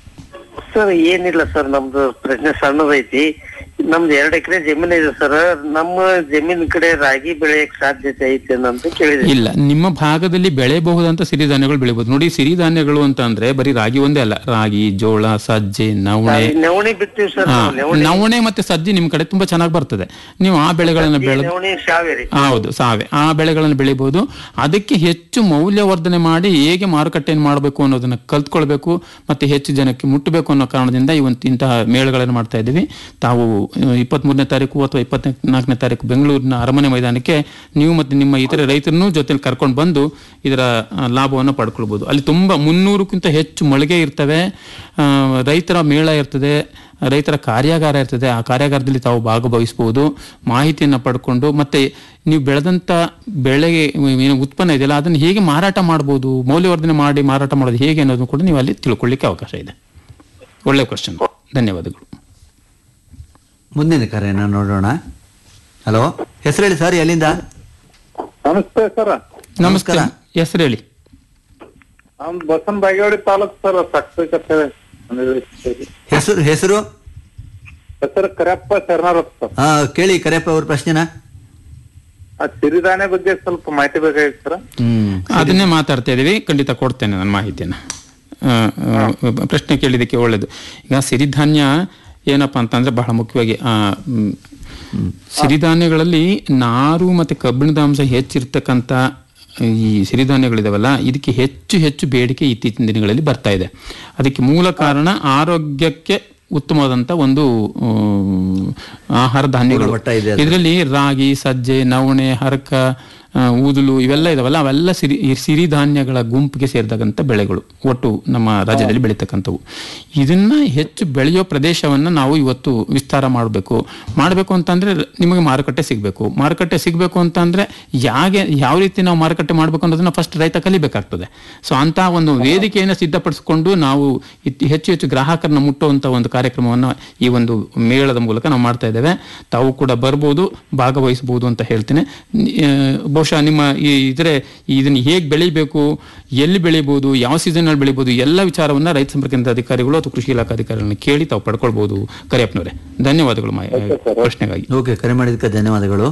ಸರ್ ಏನಿಲ್ಲ ಸರ್ ನಮ್ದು ಪ್ರಶ್ನೆ ಸಣ್ಣದೈತಿ ನಮ್ದು ಎರಡ್ ಎಕರೆ ಜಮೀನ್ ಇದೆ ಸರ್ ನಮ್ಮ ಜಮೀನ್ ಕಡೆ ರಾಗಿ ಬೆಳೆಯಕ್ ಸಾಧ್ಯತೆ ಐತೆ ಅಂತ ಕೇಳಿದೆ ಇಲ್ಲ ನಿಮ್ಮ ಭಾಗದಲ್ಲಿ ಬೆಳೆಯಬಹುದಂತ ಸಿರಿಧಾನ್ಯಗಳು ಬೆಳಿಬಹುದು ನೋಡಿ ಸಿರಿಧಾನ್ಯಗಳು ಅಂತ ಅಂದ್ರೆ ಬರೀ ರಾಗಿ ಒಂದೇ ಅಲ್ಲ ರಾಗಿ ಜೋಳ ಸಜ್ಜೆ ನವಣೆ ನವಣಿ ಬಿತ್ತೀವಿ ಸರ್ ಹಾ, ನಾವು ನವಣಿ ನವಣೆ ಮತ್ತೆ ಸಜ್ಜೆ ನಿಮ್ ಕಡೆ ತುಂಬಾ ಚೆನ್ನಾಗಿ ಬರ್ತದೆ ನೀವು ಆ ಬೆಳೆಗಳನ್ನ ಬೆಳೆದು ನವಣಿ ಶಾವೇರಿ ಹೌದು ಸಾವೆ ಆ ಬೆಳೆಗಳನ್ನು ಬೆಳಿಬಹುದು ಅದಕ್ಕೆ ಹೆಚ್ಚು ಮೌಲ್ಯವರ್ಧನೆ ಮಾಡಿ ಹೇಗೆ ಮಾರುಕಟ್ಟೆಯನ್ನು ಮಾಡಬೇಕು ಅನ್ನೋದನ್ನ ಕಲ್ತ್ಕೊಳ್ಬೇಕು ಮತ್ತೆ ಹೆಚ್ಚು ಜನಕ್ಕೆ ಮುಟ್ಟಬೇಕು ಅನ್ನೋ ಕಾರಣದಿಂದ ಇವತ್ತು ಇಂತಹ ಮೇಳಗಳನ್ನು ಮಾಡ್ತಾ ಇದ್ದೀವಿ ತಾವು ಇಪ್ಪತ್ತ್ ಮೂರನೇ ತಾರೀಕು ಅಥವಾ ಇಪ್ಪತ್ನಾಲ್ಕನೇ ತಾರೀಕು ಬೆಂಗಳೂರಿನ ಅರಮನೆ ಮೈದಾನಕ್ಕೆ ನೀವು ಮತ್ತೆ ನಿಮ್ಮ ಇತರೆ ರೈತರನ್ನು ಜೊತೆಲಿ ಕರ್ಕೊಂಡು ಬಂದು ಇದರ ಆ, ಲಾಭವನ್ನು ಪಡ್ಕೊಳ್ಬಹುದು ಅಲ್ಲಿ ತುಂಬಾ ಮುನ್ನೂರಕ್ಕಿಂತ ಹೆಚ್ಚು ಮಳಿಗೆ ಇರ್ತವೆ ಆ, ರೈತರ ಮೇಳ ಇರ್ತದೆ ರೈತರ ಕಾರ್ಯಾಗಾರ ಇರ್ತದೆ ಆ ಕಾರ್ಯಾಗಾರದಲ್ಲಿ ತಾವು ಭಾಗವಹಿಸಬಹುದು ಮಾಹಿತಿಯನ್ನು ಪಡ್ಕೊಂಡು ಮತ್ತೆ ನೀವು ಬೆಳೆದಂತ ಬೆಳೆಗೆ ಏನು ಉತ್ಪನ್ನ ಇದೆಯಲ್ಲ ಅದನ್ನು ಹೇಗೆ ಮಾರಾಟ ಮಾಡ್ಬೋದು ಮೌಲ್ಯವರ್ಧನೆ ಮಾಡಿ ಮಾರಾಟ ಮಾಡೋದು ಹೇಗೆ ಅನ್ನೋದು ಕೂಡ ನೀವು ಅಲ್ಲಿ ತಿಳ್ಕೊಳ್ಳಿಕ್ಕೆ ಅವಕಾಶ ಇದೆ ಒಳ್ಳೆ ಕ್ವಶನ್ ಧನ್ಯವಾದಗಳು ಮುಂದಿನ ಕರೆಯನ್ನು ನೋಡೋಣ ಹಲೋ ಹೆಸರು ಹೇಳಿ ಸರ್ ಎಲ್ಲಿಂದ ನಮಸ್ತೆ ಸರ್ ನಮಸ್ಕಾರ ಹೆಸರು ಹೇಳಿ ನಮ್ದು ಬಸವನ ಬಾಗೇವಾಡಿ ತಾಲೂಕ್ ಸರ್ ಸಕ್ಸಕತ್ತೆ ಹೆಸರು ಹೆಸರು ಹೆಸರು ಕರೆಯಪ್ಪ ಶರಣರತ್ ಸರ್ ಹಾ ಕೇಳಿ ಕರೆಯಪ್ಪ ಅವ್ರ ಪ್ರಶ್ನೆನ ಆ ಸಿರಿಧಾನ್ಯ ಬಗ್ಗೆ ಸ್ವಲ್ಪ ಮಾಹಿತಿ ಬೇಕಾಗಿತ್ತು ಸರ್ ಹ್ಮ್ ಅದನ್ನೇ ಮಾತಾಡ್ತಾ ಇದೀವಿ ಖಂಡಿತ ಕೊಡ್ತೇನೆ ನನ್ನ ಮಾಹಿತಿಯನ್ನು ಆ, ಆ, ಪ್ರಶ್ನೆ ಕೇಳಿದ್ದಕ್ಕೆ ಒಳ್ಳೇದು ಈಗ ಸಿರಿಧಾನ್ಯ ಏನಪ್ಪಾ ಅಂತಂದ್ರೆ ಬಹಳ ಮುಖ್ಯವಾಗಿ ಆ, ಮ್, ಸಿರಿಧಾನ್ಯಗಳಲ್ಲಿ ನಾರು ಮತ್ತೆ ಕಬ್ಬಿಣದ ಅಂಶ ಹೆಚ್ಚಿರ್ತಕ್ಕಂಥ ಈ ಸಿರಿಧಾನ್ಯಗಳಿದಾವಲ್ಲ ಇದಕ್ಕೆ ಹೆಚ್ಚು ಹೆಚ್ಚು ಬೇಡಿಕೆ ಇತ್ತೀಚಿನ ದಿನಗಳಲ್ಲಿ ಬರ್ತಾ ಇದೆ ಅದಕ್ಕೆ ಮೂಲ ಕಾರಣ ಆರೋಗ್ಯಕ್ಕೆ ಉತ್ತಮವಾದಂತ ಒಂದು ಆಮ್, ಆಹಾರ ಧಾನ್ಯಗಳು ಗುಣಮಟ್ಟ ಇದೆ ಅದು. ಇದರಲ್ಲಿ ರಾಗಿ ಸಜ್ಜೆ ನವಣೆ ಹರಕ ಆ, ಊದಲು ಇವೆಲ್ಲ ಇದಾವಲ್ಲ ಅವೆಲ್ಲ ಸಿರಿ ಈ ಸಿರಿಧಾನ್ಯಗಳ ಗುಂಪಿಗೆ ಸೇರಿದಂತ ಬೆಳೆಗಳು ಒಟ್ಟು ನಮ್ಮ ರಾಜ್ಯದಲ್ಲಿ ಬೆಳೀತಕ್ಕಂಥವು ಇದನ್ನ ಹೆಚ್ಚು ಬೆಳೆಯೋ ಪ್ರದೇಶವನ್ನ ನಾವು ಇವತ್ತು ವಿಸ್ತಾರ ಮಾಡಬೇಕು ಮಾಡಬೇಕು ಅಂತಂದ್ರೆ ನಿಮಗೆ ಮಾರುಕಟ್ಟೆ ಸಿಗಬೇಕು ಮಾರುಕಟ್ಟೆ ಸಿಗಬೇಕು ಅಂತಂದ್ರೆ ಯಾಗೆ ಯಾವ ರೀತಿ ನಾವು ಮಾರುಕಟ್ಟೆ ಮಾಡಬೇಕು ಅನ್ನೋದನ್ನ ಫಸ್ಟ್ ರೈತ ಕಲಿಬೇಕಾಗ್ತದೆ ಸೊ ಅಂತ ಒಂದು ವೇದಿಕೆಯನ್ನು ಸಿದ್ಧಪಡಿಸಿಕೊಂಡು ನಾವು ಇತ್- ಹೆಚ್ಚು ಹೆಚ್ಚು ಗ್ರಾಹಕರನ್ನ ಮುಟ್ಟುವಂತ ಒಂದು ಕಾರ್ಯಕ್ರಮವನ್ನು ಈ ಒಂದು ಮೇಳದ ಮೂಲಕ ನಾವು ಮಾಡ್ತಾ ಇದ್ದೇವೆ ತಾವು ಕೂಡ ಬರ್ಬೋದು ಭಾಗವಹಿಸಬಹುದು ಅಂತ ಹೇಳ್ತೇನೆ ನಿ- ಆ, ಬಹುಶಃ ನಿಮ್ಮ ಈ ಇದ್ರೆ ಇದನ್ನ ಹೇಗೆ ಬೆಳಿಬೇಕು ಎಲ್ಲಿ ಬೆಳಿಬಹುದು ಯಾವ ಸೀಸನ್ ಅಲ್ಲಿ ಬೆಳಿಬಹುದು ಎಲ್ಲ ವಿಚಾರವನ್ನ ರೈತ ಸಂಪರ್ಕ ಕೇಂದ್ರ ಅಧಿಕಾರಿಗಳು ಅಥವಾ ಕೃಷಿ ಇಲಾಖಾ ಅಧಿಕಾರಿಗಳನ್ನ ಕೇಳಿ ತಾವು ಪಡ್ಕೊಳ್ಬಹುದು ಕರಿಯಪ್ಪನವರೇ ಧನ್ಯವಾದಗಳು ಮಾ- ಪ್ರಶ್ನೆಗಾಗಿ ಓಕೆ ಕರೆ ಮಾಡಿದ್ದಕ್ಕೆ ಧನ್ಯವಾದಗಳು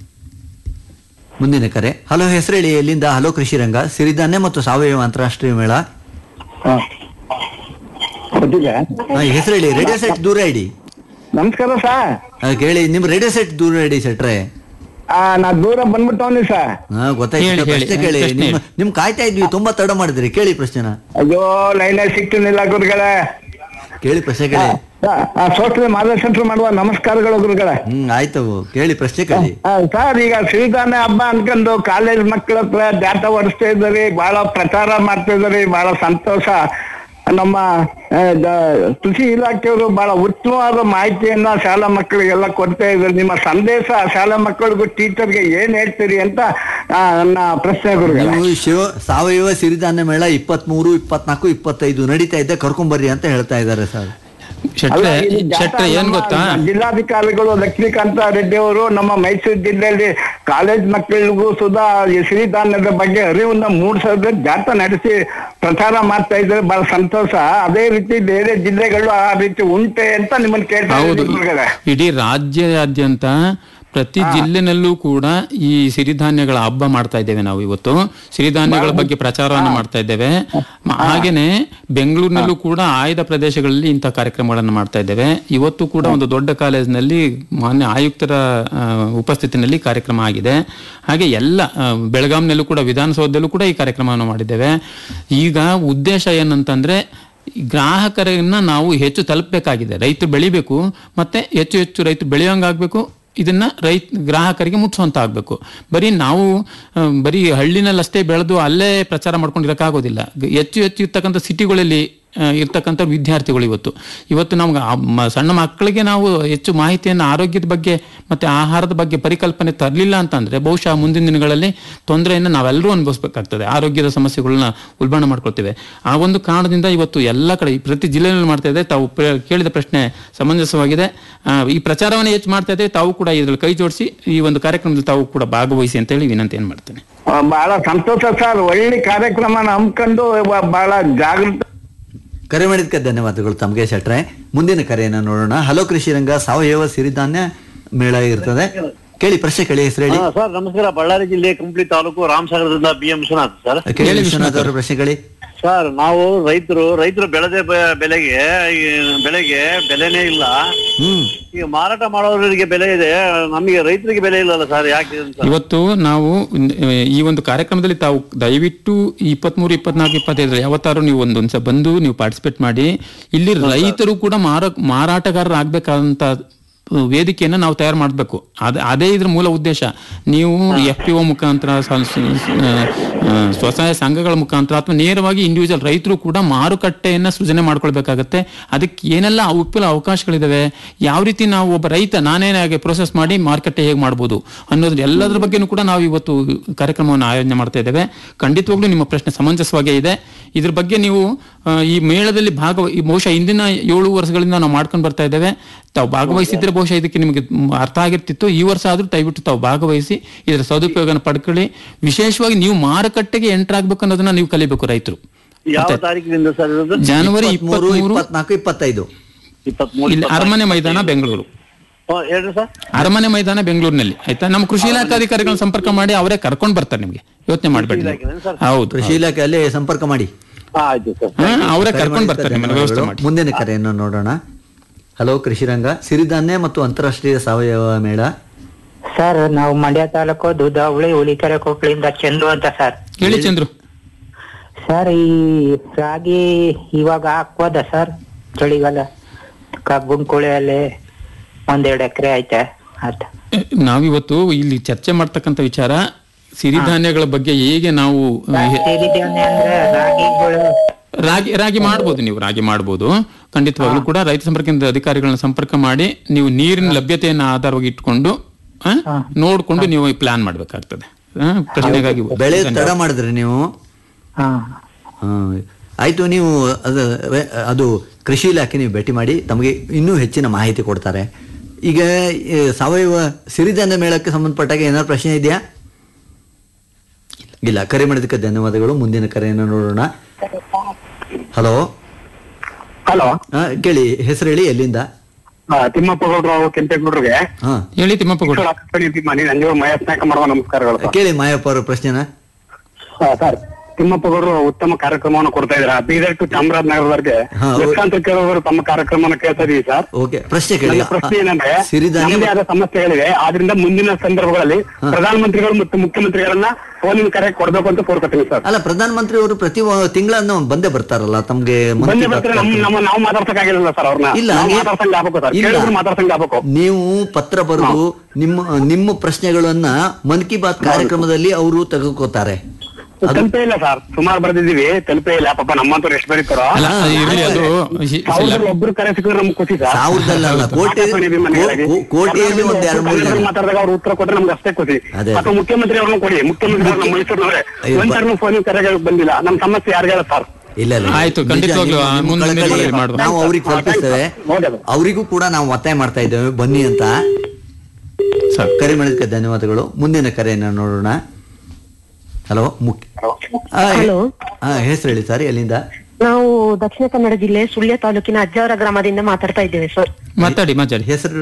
ಮುಂದಿನ ಕರೆ ಹಲೋ ಹೆಸರು ಹೇಳಿ ಎಲ್ಲಿಂದ ಹಲೋ ಕೃಷಿ ರಂಗ ಸಿರಿಧಾನ್ಯ ಮತ್ತು ಸಾವಯವ ಅಂತಾರಾಷ್ಟ್ರೀಯ ಮೇಳ ಗೊತ್ತಿಲ್ಲ ಹೆಸರು ಹೇಳಿ ರೇಡಿಯೋ ಸೆಟ್ ದೂರ ಇಡಿ ನಮಸ್ಕಾರ ಸರ್ ಆ, ಕೇಳಿ ನಿಮ್ ರೇಡಿಯೋ ಸೆಟ್ ದೂರ ಇಡಿ ಸೆಟ್ರೆ ಆ, ನಾ ದೂರ ಬಂದ್ಬಿಟ್ಟವನಿ ಸರ್ ಹಾ ಗೊತ್ತಾಯ್ತು ಹೇಳಿ, ಹೇಳಿ. ಪ್ರಶ್ನೆ ಕೇಳಿ ಪ್ರಶ್ನೆ ನಿಮ್ ನಿಮ್ ಕಾಯ್ತಾ ಇದ್ವಿ ತುಂಬಾ ತಡ ಮಾಡಿದ್ರಿ ಕೇಳಿ ಪ್ರಶ್ನೆನ ಅಯ್ಯೋ ಲೈನ್ ಸಿಕ್ತಿನಿಲ್ಲ ಗುರುಗಳೇ ಕೇಳಿ ಪ್ರಶ್ನೆ ಕೇಳಿ ಸೋಷಲ್ ಮಾರ್ಗದರ್ಶನ ಮಾಡುವ ನಮಸ್ಕಾರಗಳು ಗುರುಗಳೇ ಹ್ಮ್ ಆಯ್ತು ಕೇಳಿ ಪ್ರಶ್ನೆ ಕೇಳಿ ಆ, ಸರ್ ಈಗ ಸಿರಿಧಾನ್ಯ ಹಬ್ಬ ಅನ್ಕೊಂಡು ಕಾಲೇಜ್ ಮಕ್ಕಳ ಹತ್ರ ಜಾತ ಹೊಡಿಸ್ತಾ ಇದ್ದಾರೆ ಬಹಳ ಪ್ರಚಾರ ಮಾಡ್ತಾ ಇದ್ದಾರೆ ಬಹಳ ಸಂತೋಷ ನಮ್ಮ ಆ, ದ- ಕೃಷಿ ಇಲಾಖೆಯವರು ಬಹಳ ಉತ್ತಮವಾದ ಮಾಹಿತಿಯನ್ನ ಶಾಲಾ ಮಕ್ಕಳಿಗೆಲ್ಲ ಕೊಡ್ತಾ ಇದ್ದಾರೆ ನಿಮ್ಮ ಸಂದೇಶ ಶಾಲಾ ಮಕ್ಕಳಿಗೂ ಟೀಚರ್ಗೆ ಏನ್ ಹೇಳ್ತೀರಿ ಅಂತ ಆ, ನನ್ನ ಪ್ರಶ್ನೆ ಗುರುಗಳೇ ನೀವು ಶಿವ ಸಾವಯವ ಸಿರಿಧಾನ್ಯ ಮೇಳ ಇಪ್ಪತ್ತ್ ಮೂರು ಇಪ್ಪತ್ನಾಲ್ಕು ಇಪ್ಪತ್ತೈದು ನಡೀತಾ ಇದೆ ಕರ್ಕೊಂಬರ್ರಿ ಅಂತ ಹೇಳ್ತಾ ಇದ್ದಾರೆ ಸರ್ ಶೆಟ್ರೆ ಅಲ್ಲ, ಇದು ಜಾಥಾ ಶೆಟ್ರೆ ಏನ್ ನಮ್ಮ ಗೊತ್ತಾ ಜಿಲ್ಲಾಧಿಕಾರಿಗಳು ಲಕ್ಷ್ಮೀಕಾಂತ ರೆಡ್ಡಿ ಅವರು ನಮ್ಮ ಮೈಸೂರು ಜಿಲ್ಲೆಯಲ್ಲಿ ಕಾಲೇಜ್ ಮಕ್ಕಳಿಗೂ ಸುಧಾ ಈ ಸಿರಿಧಾನ್ಯದ ಬಗ್ಗೆ ಅರಿವನ್ನ ಮೂಡಿಸೋದ್ರ ಜಾಥಾ ನಡೆಸಿ ಪ್ರಚಾರ ಮಾಡ್ತಾ ಇದ್ದಾರೆ ಬಹಳ ಸಂತೋಷ ಅದೇ ರೀತಿ ಬೇರೆ ಜಿಲ್ಲೆಗಳು ಆ ರೀತಿ ಉಂಟೆ ಅಂತ ನಿಮ್ಮನ್ನ ಕೇಳ್ತಾ ಹೌದು ಇದ್ದೀನಿ ಗುರುಗಳೇ. ಇಡೀ ರಾಜ್ಯಾದ್ಯಂತ ಪ್ರತಿ ಜಿಲ್ಲೆನಲ್ಲೂ ಕೂಡ ಈ ಸಿರಿಧಾನ್ಯಗಳ ಹಬ್ಬ ಮಾಡ್ತಾ ಇದ್ದೇವೆ ನಾವು ಇವತ್ತು ಸಿರಿಧಾನ್ಯಗಳ ಬಗ್ಗೆ ಪ್ರಚಾರವನ್ನು ಮಾಡ್ತಾ ಇದ್ದೇವೆ ಮ- ಹಾಗೇನೆ ಬೆಂಗಳೂರಿನಲ್ಲೂ ಕೂಡ ಆಯ್ದ ಪ್ರದೇಶಗಳಲ್ಲಿ ಇಂಥ ಕಾರ್ಯಕ್ರಮಗಳನ್ನು ಮಾಡ್ತಾ ಇದ್ದೇವೆ ಇವತ್ತು ಕೂಡ ಒಂದು ದೊಡ್ಡ ಕಾಲೇಜಿನಲ್ಲಿ ಮಾನ್ಯ ಆಯುಕ್ತರ ಆ, ಉಪಸ್ಥಿತಿನಲ್ಲಿ ಕಾರ್ಯಕ್ರಮ ಆಗಿದೆ ಹಾಗೆ ಎಲ್ಲ ಆ, ಬೆಳಗಾಂನಲ್ಲೂ ಕೂಡ ವಿಧಾನಸೌಧದಲ್ಲೂ ಕೂಡ ಈ ಕಾರ್ಯಕ್ರಮವನ್ನು ಮಾಡಿದ್ದೇವೆ ಈಗ ಉದ್ದೇಶ ಏನಂತಂದ್ರೆ ಗ್ರಾಹಕರನ್ನ ನಾವು ಹೆಚ್ಚು ತಲುಪಬೇಕಾಗಿದೆ ರೈತರು ಬೆಳಿಬೇಕು ಮತ್ತೆ ಹೆಚ್ಚು ಹೆಚ್ಚು ರೈತರು ಬೆಳೆಯೋಂಗಾಗಬೇಕು ಇದನ್ನ ರೈತ ಗ್ರಾಹಕರಿಗೆ ಮುಟ್ಸುವಂತ ಆಗ್ಬೇಕು ಬರೀ ನಾವು ಆ, ಬರೀ ಹಳ್ಳಿನಲ್ಲಿ ಅಷ್ಟೇ ಬೆಳೆದು ಅಲ್ಲೇ ಪ್ರಚಾರ ಮಾಡ್ಕೊಂಡಿರಕ್ಕಾಗೋದಿಲ್ಲ ಗ- ಹೆಚ್ಚು ಹೆಚ್ಚು ಇರ್ತಕ್ಕಂಥ ಸಿಟಿಗಳಲ್ಲಿ ಆ, ಇರ್ತಕ್ಕಂಥ ವಿದ್ಯಾರ್ಥಿಗಳು ಇವತ್ತು ಇವತ್ತು ನಮ್ಗೆ ಆ ಮ- ಸಣ್ಣ ಮಕ್ಕಳಿಗೆ ನಾವು ಹೆಚ್ಚು ಮಾಹಿತಿಯನ್ನು ಆರೋಗ್ಯದ ಬಗ್ಗೆ ಮತ್ತೆ ಆಹಾರದ ಬಗ್ಗೆ ಪರಿಕಲ್ಪನೆ ತರಲಿಲ್ಲ ಅಂತಂದ್ರೆ ಬಹುಶಃ ಮುಂದಿನ ದಿನಗಳಲ್ಲಿ ತೊಂದರೆಯನ್ನು ನಾವೆಲ್ಲರೂ ಅನುಭವಿಸ್ಬೇಕಾಗ್ತದೆ ಆರೋಗ್ಯದ ಸಮಸ್ಯೆಗಳನ್ನ ಉಲ್ಬಣ ಮಾಡ್ಕೊಳ್ತೇವೆ ಆ ಒಂದು ಕಾರಣದಿಂದ ಇವತ್ತು ಎಲ್ಲ ಕಡೆ ಈ ಪ್ರತಿ ಜಿಲ್ಲೆಯಲ್ಲಿ ಮಾಡ್ತಾ ಇದೆ ತಾವು ಪ್ರ- ಕೇಳಿದ ಪ್ರಶ್ನೆ ಸಮಂಜಸವಾಗಿದೆ ಆ, ಈ ಪ್ರಚಾರವನ್ನು ಹೆಚ್ಚು ಮಾಡ್ತಾ ಇದೆ ತಾವು ಕೂಡ ಇದ್ರಲ್ಲಿ ಕೈ ಜೋಡಿಸಿ ಈ ಒಂದು ಕಾರ್ಯಕ್ರಮದಲ್ಲಿ ತಾವು ಕೂಡ ಭಾಗವಹಿಸಿ ಅಂತ ಹೇಳಿ ವಿನಂತಿ ಏನ್ ಮಾಡ್ತೇನೆ ಆ, ಬಹಳ ಸಂತೋಷ ಸರ್ ಒಳ್ಳೆ ಕಾರ್ಯಕ್ರಮ ಹಮ್ಮಿಕೊಂಡು ಬ- ಬಹಳ ಜಾಗೃತ ಕರೆ ಮಾಡಿದ್ದಕ್ಕೆ ಧನ್ಯವಾದಗಳು ತಮಗೆ ಶೆಟ್ರೆ ಮುಂದಿನ ಕರೆಯನ್ನು ನೋಡೋಣ ಹಲೋ ಕೃಷಿ ರಂಗ ಸಾವಯವ ಸಿರಿಧಾನ್ಯ ಮೇಳ ಇರ್ತದೆ ಕೇಳಿ ಪ್ರಶ್ನೆ ಕೇಳಿ ಹೆಸರು ಹೇಳಿ ಹಾ, ಸರ್ ನಮಸ್ಕಾರ ಬಳ್ಳಾರಿ ಜಿಲ್ಲೆ ಕುಂಪ್ಲಿ ತಾಲೂಕು ರಾಮಸಾಗರದಿಂದ ಬಿ ಎಂ ವಿಶ್ವನಾಥ್ ಸರ್ ಕೇಳಿ ವಿಶ್ವನಾಥ್ ಅವರ ಪ್ರಶ್ನೆ ಕೇಳಿ ಸರ್ ನಾವು ರೈತರು ರೈತರು ಬೆಳೆದ ಬೆ- ಬೆಲೆಗೆ ಈ ಬೆಳೆಗೆ ಬೆಲೆನೇ ಇಲ್ಲ ಹ್ಮ್ ಈಗ ಮಾರಾಟ ಮಾಡೋರಿಗೆ ಬೆಲೆ ಇದೆ ನಮಗೆ ರೈತರಿಗೆ ಬೆಲೆ ಇಲ್ಲಲ್ಲ ಸರ್ ಯಾಕೆ ಅಂತ ಇವತ್ತು ನಾವು ಆ, ಈ ಒಂದು ಕಾರ್ಯಕ್ರಮದಲ್ಲಿ ತಾವು ದಯವಿಟ್ಟು ಇಪ್ಪತ್ಮೂರು ಇಪ್ಪತ್ನಾಲ್ಕು ಇಪ್ಪತ್ತೈದರಲ್ಲಿ ಯಾವತ್ತಾರು ನೀವು ಒಂದು ಒಂದ್ಸ ಬಂದು ನೀವು ಪಾರ್ಟಿಸಿಪೇಟ್ ಮಾಡಿ ಇಲ್ಲಿ ರೈತರು ಕೂಡ ಮಾರ ಮಾರಾಟಗಾರರಾಗಬೇಕಾದಂತ ವೇದಿಕೆಯನ್ನು ನಾವು ತಯಾರು ಮಾಡಬೇಕು ಅದ ಅದೇ ಇದ್ರ ಮೂಲ ಉದ್ದೇಶ ನೀವು ಎಫ್ ಪಿ ಒ ಮುಖಾಂತರ ಸ- ಸ- ಆ, ಆ, ಸ್ವಸಹಾಯ ಸಂಘಗಳ ಮುಖಾಂತರ ಅಥವಾ ನೇರವಾಗಿ ಇಂಡಿವಿಜುವಲ್ ರೈತರು ಕೂಡ ಮಾರುಕಟ್ಟೆಯನ್ನ ಸೃಜನೆ ಮಾಡ್ಕೊಳ್ಬೇಕಾಗತ್ತೆ ಅದಕ್ಕೆ ಏನೆಲ್ಲ ವಿಪುಲ ಅವಕಾಶಗಳಿದಾವೆ ಯಾವ ರೀತಿ ನಾವು ಒಬ್ಬ ರೈತ ನಾನೇನಾಗಿ ಪ್ರೋಸೆಸ್ ಮಾಡಿ ಮಾರುಕಟ್ಟೆ ಹೇಗೆ ಮಾಡ್ಬೋದು ಅನ್ನೋದ್ರ ಎಲ್ಲದರ ಬಗ್ಗೆನೂ ಕೂಡ ನಾವು ಇವತ್ತು ಕಾರ್ಯಕ್ರಮವನ್ನು ಆಯೋಜನೆ ಮಾಡ್ತಾ ಇದ್ದೇವೆ ಖಂಡಿತವಾಗ್ಲೂ ನಿಮ್ಮ ಪ್ರಶ್ನೆ ಸಮಂಜಸವಾಗೇ ಇದೆ ಇದ್ರ ಬಗ್ಗೆ ನೀವು ಆ, ಈ ಮೇಳದಲ್ಲಿ ಭಾಗವ ಈ ಬಹುಶಃ ಇಂದಿನ ಏಳು ವರ್ಷಗಳಿಂದ ನಾವು ಮಾಡ್ಕೊಂಡು ಬರ್ತಾ ಇದ್ದೇವೆ ತಾವು ಭಾಗವಹಿಸಿದ್ರೆ ಬಹುಶಃ ಇದಕ್ಕೆ ನಿಮಗೆ ಮ್, ಅರ್ಥ ಆಗಿರ್ತಿತ್ತು ಈ ವರ್ಷ ಆದ್ರೂ ದಯವಿಟ್ಟು ತಾವು ಭಾಗವಹಿಸಿ ಇದರ ಸದುಪಯೋಗನ ಪಡ್ಕೊಳ್ಳಿ ವಿಶೇಷವಾಗಿ ನೀವು ಮಾರುಕಟ್ಟೆಗೆ ಎಂಟರ್ ಆಗ್ಬೇಕು ಅನ್ನೋದನ್ನ ನೀವು ಕಲಿಬೇಕು ರೈತರು ಯಾವ ತಾರೀಕಿನಿಂದ ಸರ್ ಇರೋದು ಜನವರಿ ಇಪ್ಪತ್ಮೂರು ಇಪ್ಪತ್ಮೂರು ಇಪ್ಪತ್ನಾಲ್ಕು ಇಪ್ಪತ್ತೈದು ಇಪ್ಪತ್ಮೂರು ಇಲ್ಲಿ ಅರಮನೆ ಮೈದಾನ ಬೆಂಗಳೂರು ಹೇಳ್ರಿ ಸರ್ ಅರಮನೆ ಮೈದಾನ ಬೆಂಗಳೂರಿನಲ್ಲಿ ಆಯ್ತಾ ನಮ್ಮ ಕೃಷಿ ಇಲಾಖಾಧಿಕಾರಿಗಳನ್ನ ಸಂಪರ್ಕ ಮಾಡಿ ಅವರೇ ಕರ್ಕೊಂಡು ಬರ್ತಾರೆ ನಿಮ್ಗೆ ಯೋಚನೆ ಮಾಡ್ಬೇಡಿ ನೀವು. ಹೌದು ಕೃಷಿ ಇಲಾಖೆಯಲ್ಲಿ ಸಂಪರ್ಕ ಮಾಡಿ ಹಾ, ಆಯ್ತು ಸರ್ ಹಾ, ಅವರೇ ಕರೆ ಕರ್ಕೊಂಡು ಮಾಡಿದ್ದಕ್ಕೆ ಬರ್ತಾರೆ ನಿಮ್ಮನ್ನ ವ್ಯವಸ್ಥೆ ಧನ್ಯವಾದಗಳು. ಮಾಡಿ ಮುಂದಿನ ಕರೆಯನ್ನು ನೋಡೋಣ ಹಲೋ ಕೃಷಿ ರಂಗ ಸಿರಿಧಾನ್ಯ ಮತ್ತು ಅಂತಾರಾಷ್ಟ್ರೀಯ ಸಾವಯವ ಮೇಳ ಸರ್ ನಾವು ಮಂಡ್ಯ ತಾಲೂಕು ದುದಾವಳಿ ಹುಲಿಕೆರೆ ಕೊಪ್ಪಳಿಂದ ಚಂದ್ರು ಅಂತ ಸರ್ ಹೇಳಿ ಚಂದ್ರು ಸರ್ ಈ ರಾಗಿ ಇವಾಗ ಹಾಕ್ಬೋದ ಸರ್ ಚಳಿಗಾಲ ಕಬ್ಬನ್ ಕುಳಿಯಲ್ಲಿ ಒಂದೆರಡು ಎಕರೆ ಐತೆ ಅಂತ ನಾವಿವತ್ತು ಇಲ್ಲಿ ಚರ್ಚೆ ಮಾಡ್ತಕ್ಕಂಥ ವಿಚಾರ ಸಿರಿಧಾನ್ಯಗಳ ಬಗ್ಗೆ ಹೇಗೆ ನಾವು ಆ, ಹೆ- ಸೇರಿದ್ದೇನೆ ಅಂದ್ರೆ ರಾಗಿಗಳು ರಾಗಿ ರಾಗಿ ಮಾಡ್ಬೋದು ನೀವು ರಾಗಿ ಮಾಡ್ಬೋದು ಖಂಡಿತವಾಗ್ಲೂ ಕೂಡ ರೈತ ಸಂಪರ್ಕ ಕೇಂದ್ರದ ಅಧಿಕಾರಿಗಳನ್ನ ಸಂಪರ್ಕ ಮಾಡಿ ನೀವು ನೀರಿನ ಲಭ್ಯತೆಯನ್ನ ಆಧಾರವಾಗಿ ಇಟ್ಕೊಂಡು ಆ, ನೋಡ್ಕೊಂಡು ನೀವು ಪ್ಲಾನ್ ಮಾಡ್ಬೇಕಾಗ್ತದೆ ಆ, ಪ್ರಶ್ನೆಗಾಗಿ ಬೆಳೆ ತಡ ಮಾಡಿದ್ರಿ ನೀವು ಹಾ ಹಾ. ಆಯ್ತು ನೀವು ಅದು ಅದು ಕೃಷಿ ಇಲಾಖೆ ನೀವು ಭೇಟಿ ಮಾಡಿ ತಮಗೆ ಇನ್ನೂ ಹೆಚ್ಚಿನ ಮಾಹಿತಿ ಕೊಡ್ತಾರೆ ಈಗ ಈ ಸಾವಯವ ಸಿರಿಧಾನ್ಯ ಮೇಳಕ್ಕೆ ಸಂಬಂಧಪಟ್ಟಾಗ ಏನಾದ್ರು ಪ್ರಶ್ನೆ ಇದೆಯಾ ಇಲ್ಲ ಕರೆ ಮಾಡಿದ್ದಕ್ಕೆ ಧನ್ಯವಾದಗಳು ಮುಂದಿನ ಕರೆಯನ್ನು ನೋಡೋಣ ಹಲೋ ಹಲೋ ಕೇಳಿ ಹೆಸರು ಹೇಳಿ ಎಲ್ಲಿಂದ ತಿಮ್ಮಪ್ಪ ಗೌಡ್ರು ಕೆಂಪೇಗೌಡ್ರಿಗೆ ಹಾ ಹೇಳಿ ತಿಮ್ಮಪ್ಪ ಗೌಡ್ರು. ಮನೆ ನಂಜೂರು ಮಹೇಶ್ ನಾಯಕ ಮಾಡುವ ನಮಸ್ಕಾರಗಳು ಸರ್. ಕೇಳಿ ಮಾಯಪ್ಪ ಅವರ ಪ್ರಶ್ನೆನ ಆ, ಸರ್ ತಿಮ್ಮಪ್ಪ ಗೌಡರು ಉತ್ತಮ ಕಾರ್ಯಕ್ರಮವನ್ನು ಕೊಡ್ತಾ ಇದ್ದಾರೆ ಬೀದರ್ ಟು ಚಾಮರಾಜನಗರದವರೆಗೆ ಹಾ, ಹೌದು. ಲಕ್ಷಾಂತರ ಕೇಳುವವರು ತಮ್ಮ ಕಾರ್ಯಕ್ರಮವನ್ನು ಕೇಳ್ತಾ ಇದೀವಿ ಸರ್ ಓಕೆ ಪ್ರಶ್ನೆ ಕೇಳಿ ನನ್ನ ಪ್ರಶ್ನೆ ಏನಂದ್ರೆ ಸಿರಿಧಾನ್ಯ ನಮ್ಮದೇ ಆದ ಸಮಸ್ಯೆಗಳಿವೆ ಆದ್ರಿಂದ ಮುಂದಿನ ಸಂದರ್ಭಗಳಲ್ಲಿ ಪ್ರಧಾನಮಂತ್ರಿಗಳು ಮತ್ತು ಮುಖ್ಯಮಂತ್ರಿಗಳನ್ನ ಫೋನಿನ ಕರೆ ಕೊಡ್ಬೇಕು ಅಂತ ಕೋರ್ಕೊತೀವಿ ಸರ್ ಅಲ್ಲ ಪ್ರಧಾನ ಮಂತ್ರಿ ಅವರು ಪ್ರತಿ ತಿಂಗಳನ್ನ ಬಂದೇ ಬರ್ತಾರಲ್ಲ ತಮ್ಗೆ ಮನ್ ಬಂದೇ ಕಿ ಬಾತ್ ಬರ್ತಾರೆ ನಮ್ಮ ನಮ್ಮ ನಾವು ಮಾತಾಡ್ಸಕ್ಕಾಗಿಲ್ಲ ಸರ್ ಅವ್ರನ್ನ ಇಲ್ಲ ನಾವು ಹಾಗೆ- ಮಾತಾಡ್ಸಂಗ್ ಆಗ್ಬೇಕು ಸರ್ ಇಲ್ಲ. ಕೇಳಿದ್ರು ಮಾತಾಡ್ಸಂಗ್ ಆಗ್ಬೇಕು ನೀವು ಪತ್ರ ಬರೆದು ನಿಮ್ಮ ನಿಮ್ಮ ಪ್ರಶ್ನೆಗಳನ್ನ ಮನ್ ಕಿ ಬಾತ್ ಕಾರ್ಯಕ್ರಮದಲ್ಲಿ ಅವರು ತೆಗೆದುಕೋತಾರೆ ತಲುಪೇ ಇಲ್ಲ ಸರ್ ಸುಮಾರು ಬರ್ದಿದೀವಿ ತಲುಪೇ ಇಲ್ಲ ಪಾಪ ನಮ್ಮಂತವ್ರು ಎಷ್ಟು ಬರೀತಾರೋ ಅಲ್ಲ ಅದು ಇರ್ಲಿ ಅದು ಹಿ- ಸಾವಿರದಲ್ಲಿ ಒಬ್ರು ಕರೆ ಸಿಕ್ಕಿದ್ರೆ ನಮ್ಗೆ ಖುಷಿ ಸರ್ ಸಾವಿರದಲ್ಲಿ ಅಲ್ಲ, ಕೋಟಿ- ಆಕಾಶವಾಣಿ ಅಭಿಮಾನಿಗಳಾಗಿ. ಕೋ- ಕೋಟಿಯಲ್ಲಿ ಒಂದ್ ಎರಡು ಮೂರು ಜನ. ಕನ್ನಡದಲ್ಲಿ ಮಾತಾಡಿದಾಗ ಅವ್ರು ಉತ್ತರ ಕೊಟ್ರೆ ನಮ್ಗೆ ಅಷ್ಟೇ ಖುಷಿ ಅದೇ. ಅಥವಾ ಮುಖ್ಯಮಂತ್ರಿ ಅವ್ರನ್ನ ಕೊಡಿ ಮುಖ್ಯಮಂತ್ರಿ ಅವ್ರು ನಮ್ಮ ಮೈಸೂರಿನವರೇ ಅಯ್ಯೋ, ಬ- ಒಂದ್ಸರ್ನು ಫೋನ್ ಕರೆಗೆ ಬಂದಿಲ್ಲ ನಮ್ಮ ಸಮಸ್ಯೆ ಯಾರಿಗ ಹೇಳ ಸರ್ ಇಲ್ಲ ಇಲ್ಲ ಆಯ್ತು, ನಿಜ, ಖಂಡಿತವಾಗ್ಲೂ ನಿಮ್ಮ- ನಿಮ್ಮ ಮುಂದಿನ ಕಳಕಳಿ ದಿನಗಳಲ್ಲಿ ಮಾಡುವ. ನಾವು ಅವ್ರಿಗೆ ತಲುಪಿಸ್ತೇವೆ ಅವರಿಗೂ ಕೂಡ ನಾವು ಒತ್ತಾಯ ಮಾಡ್ತಾ ಇದ್ದೇವೆ ಬನ್ನಿ ಅಂತ ಸರ್ ಕರೆ ಮಾಡಿದಕ್ಕೆ ಧನ್ಯವಾದಗಳು ಮುಂದಿನ ಕರೆಯನ್ನ ನೋಡೋಣ ಹಲೋ ಮುಖ್ಯ ಆ, ಹೆ- ಹಲೋ. ಆ, ಹೆಸರು ಹೇಳಿ ಸರ್ ಎಲ್ಲಿಂದ ನಾವು ದಕ್ಷಿಣ ಕನ್ನಡ ಜಿಲ್ಲೆ ಸುಳ್ಯ ತಾಲೂಕಿನ ಅಜ್ಜಾವರ ಗ್ರಾಮದಿಂದ ಮಾತಾಡ್ತಾ ಇದ್ದೇವೆ ಸರ್ ಮಾತಾಡಿ ಮಾತಾಡಿ ಹೆಸರು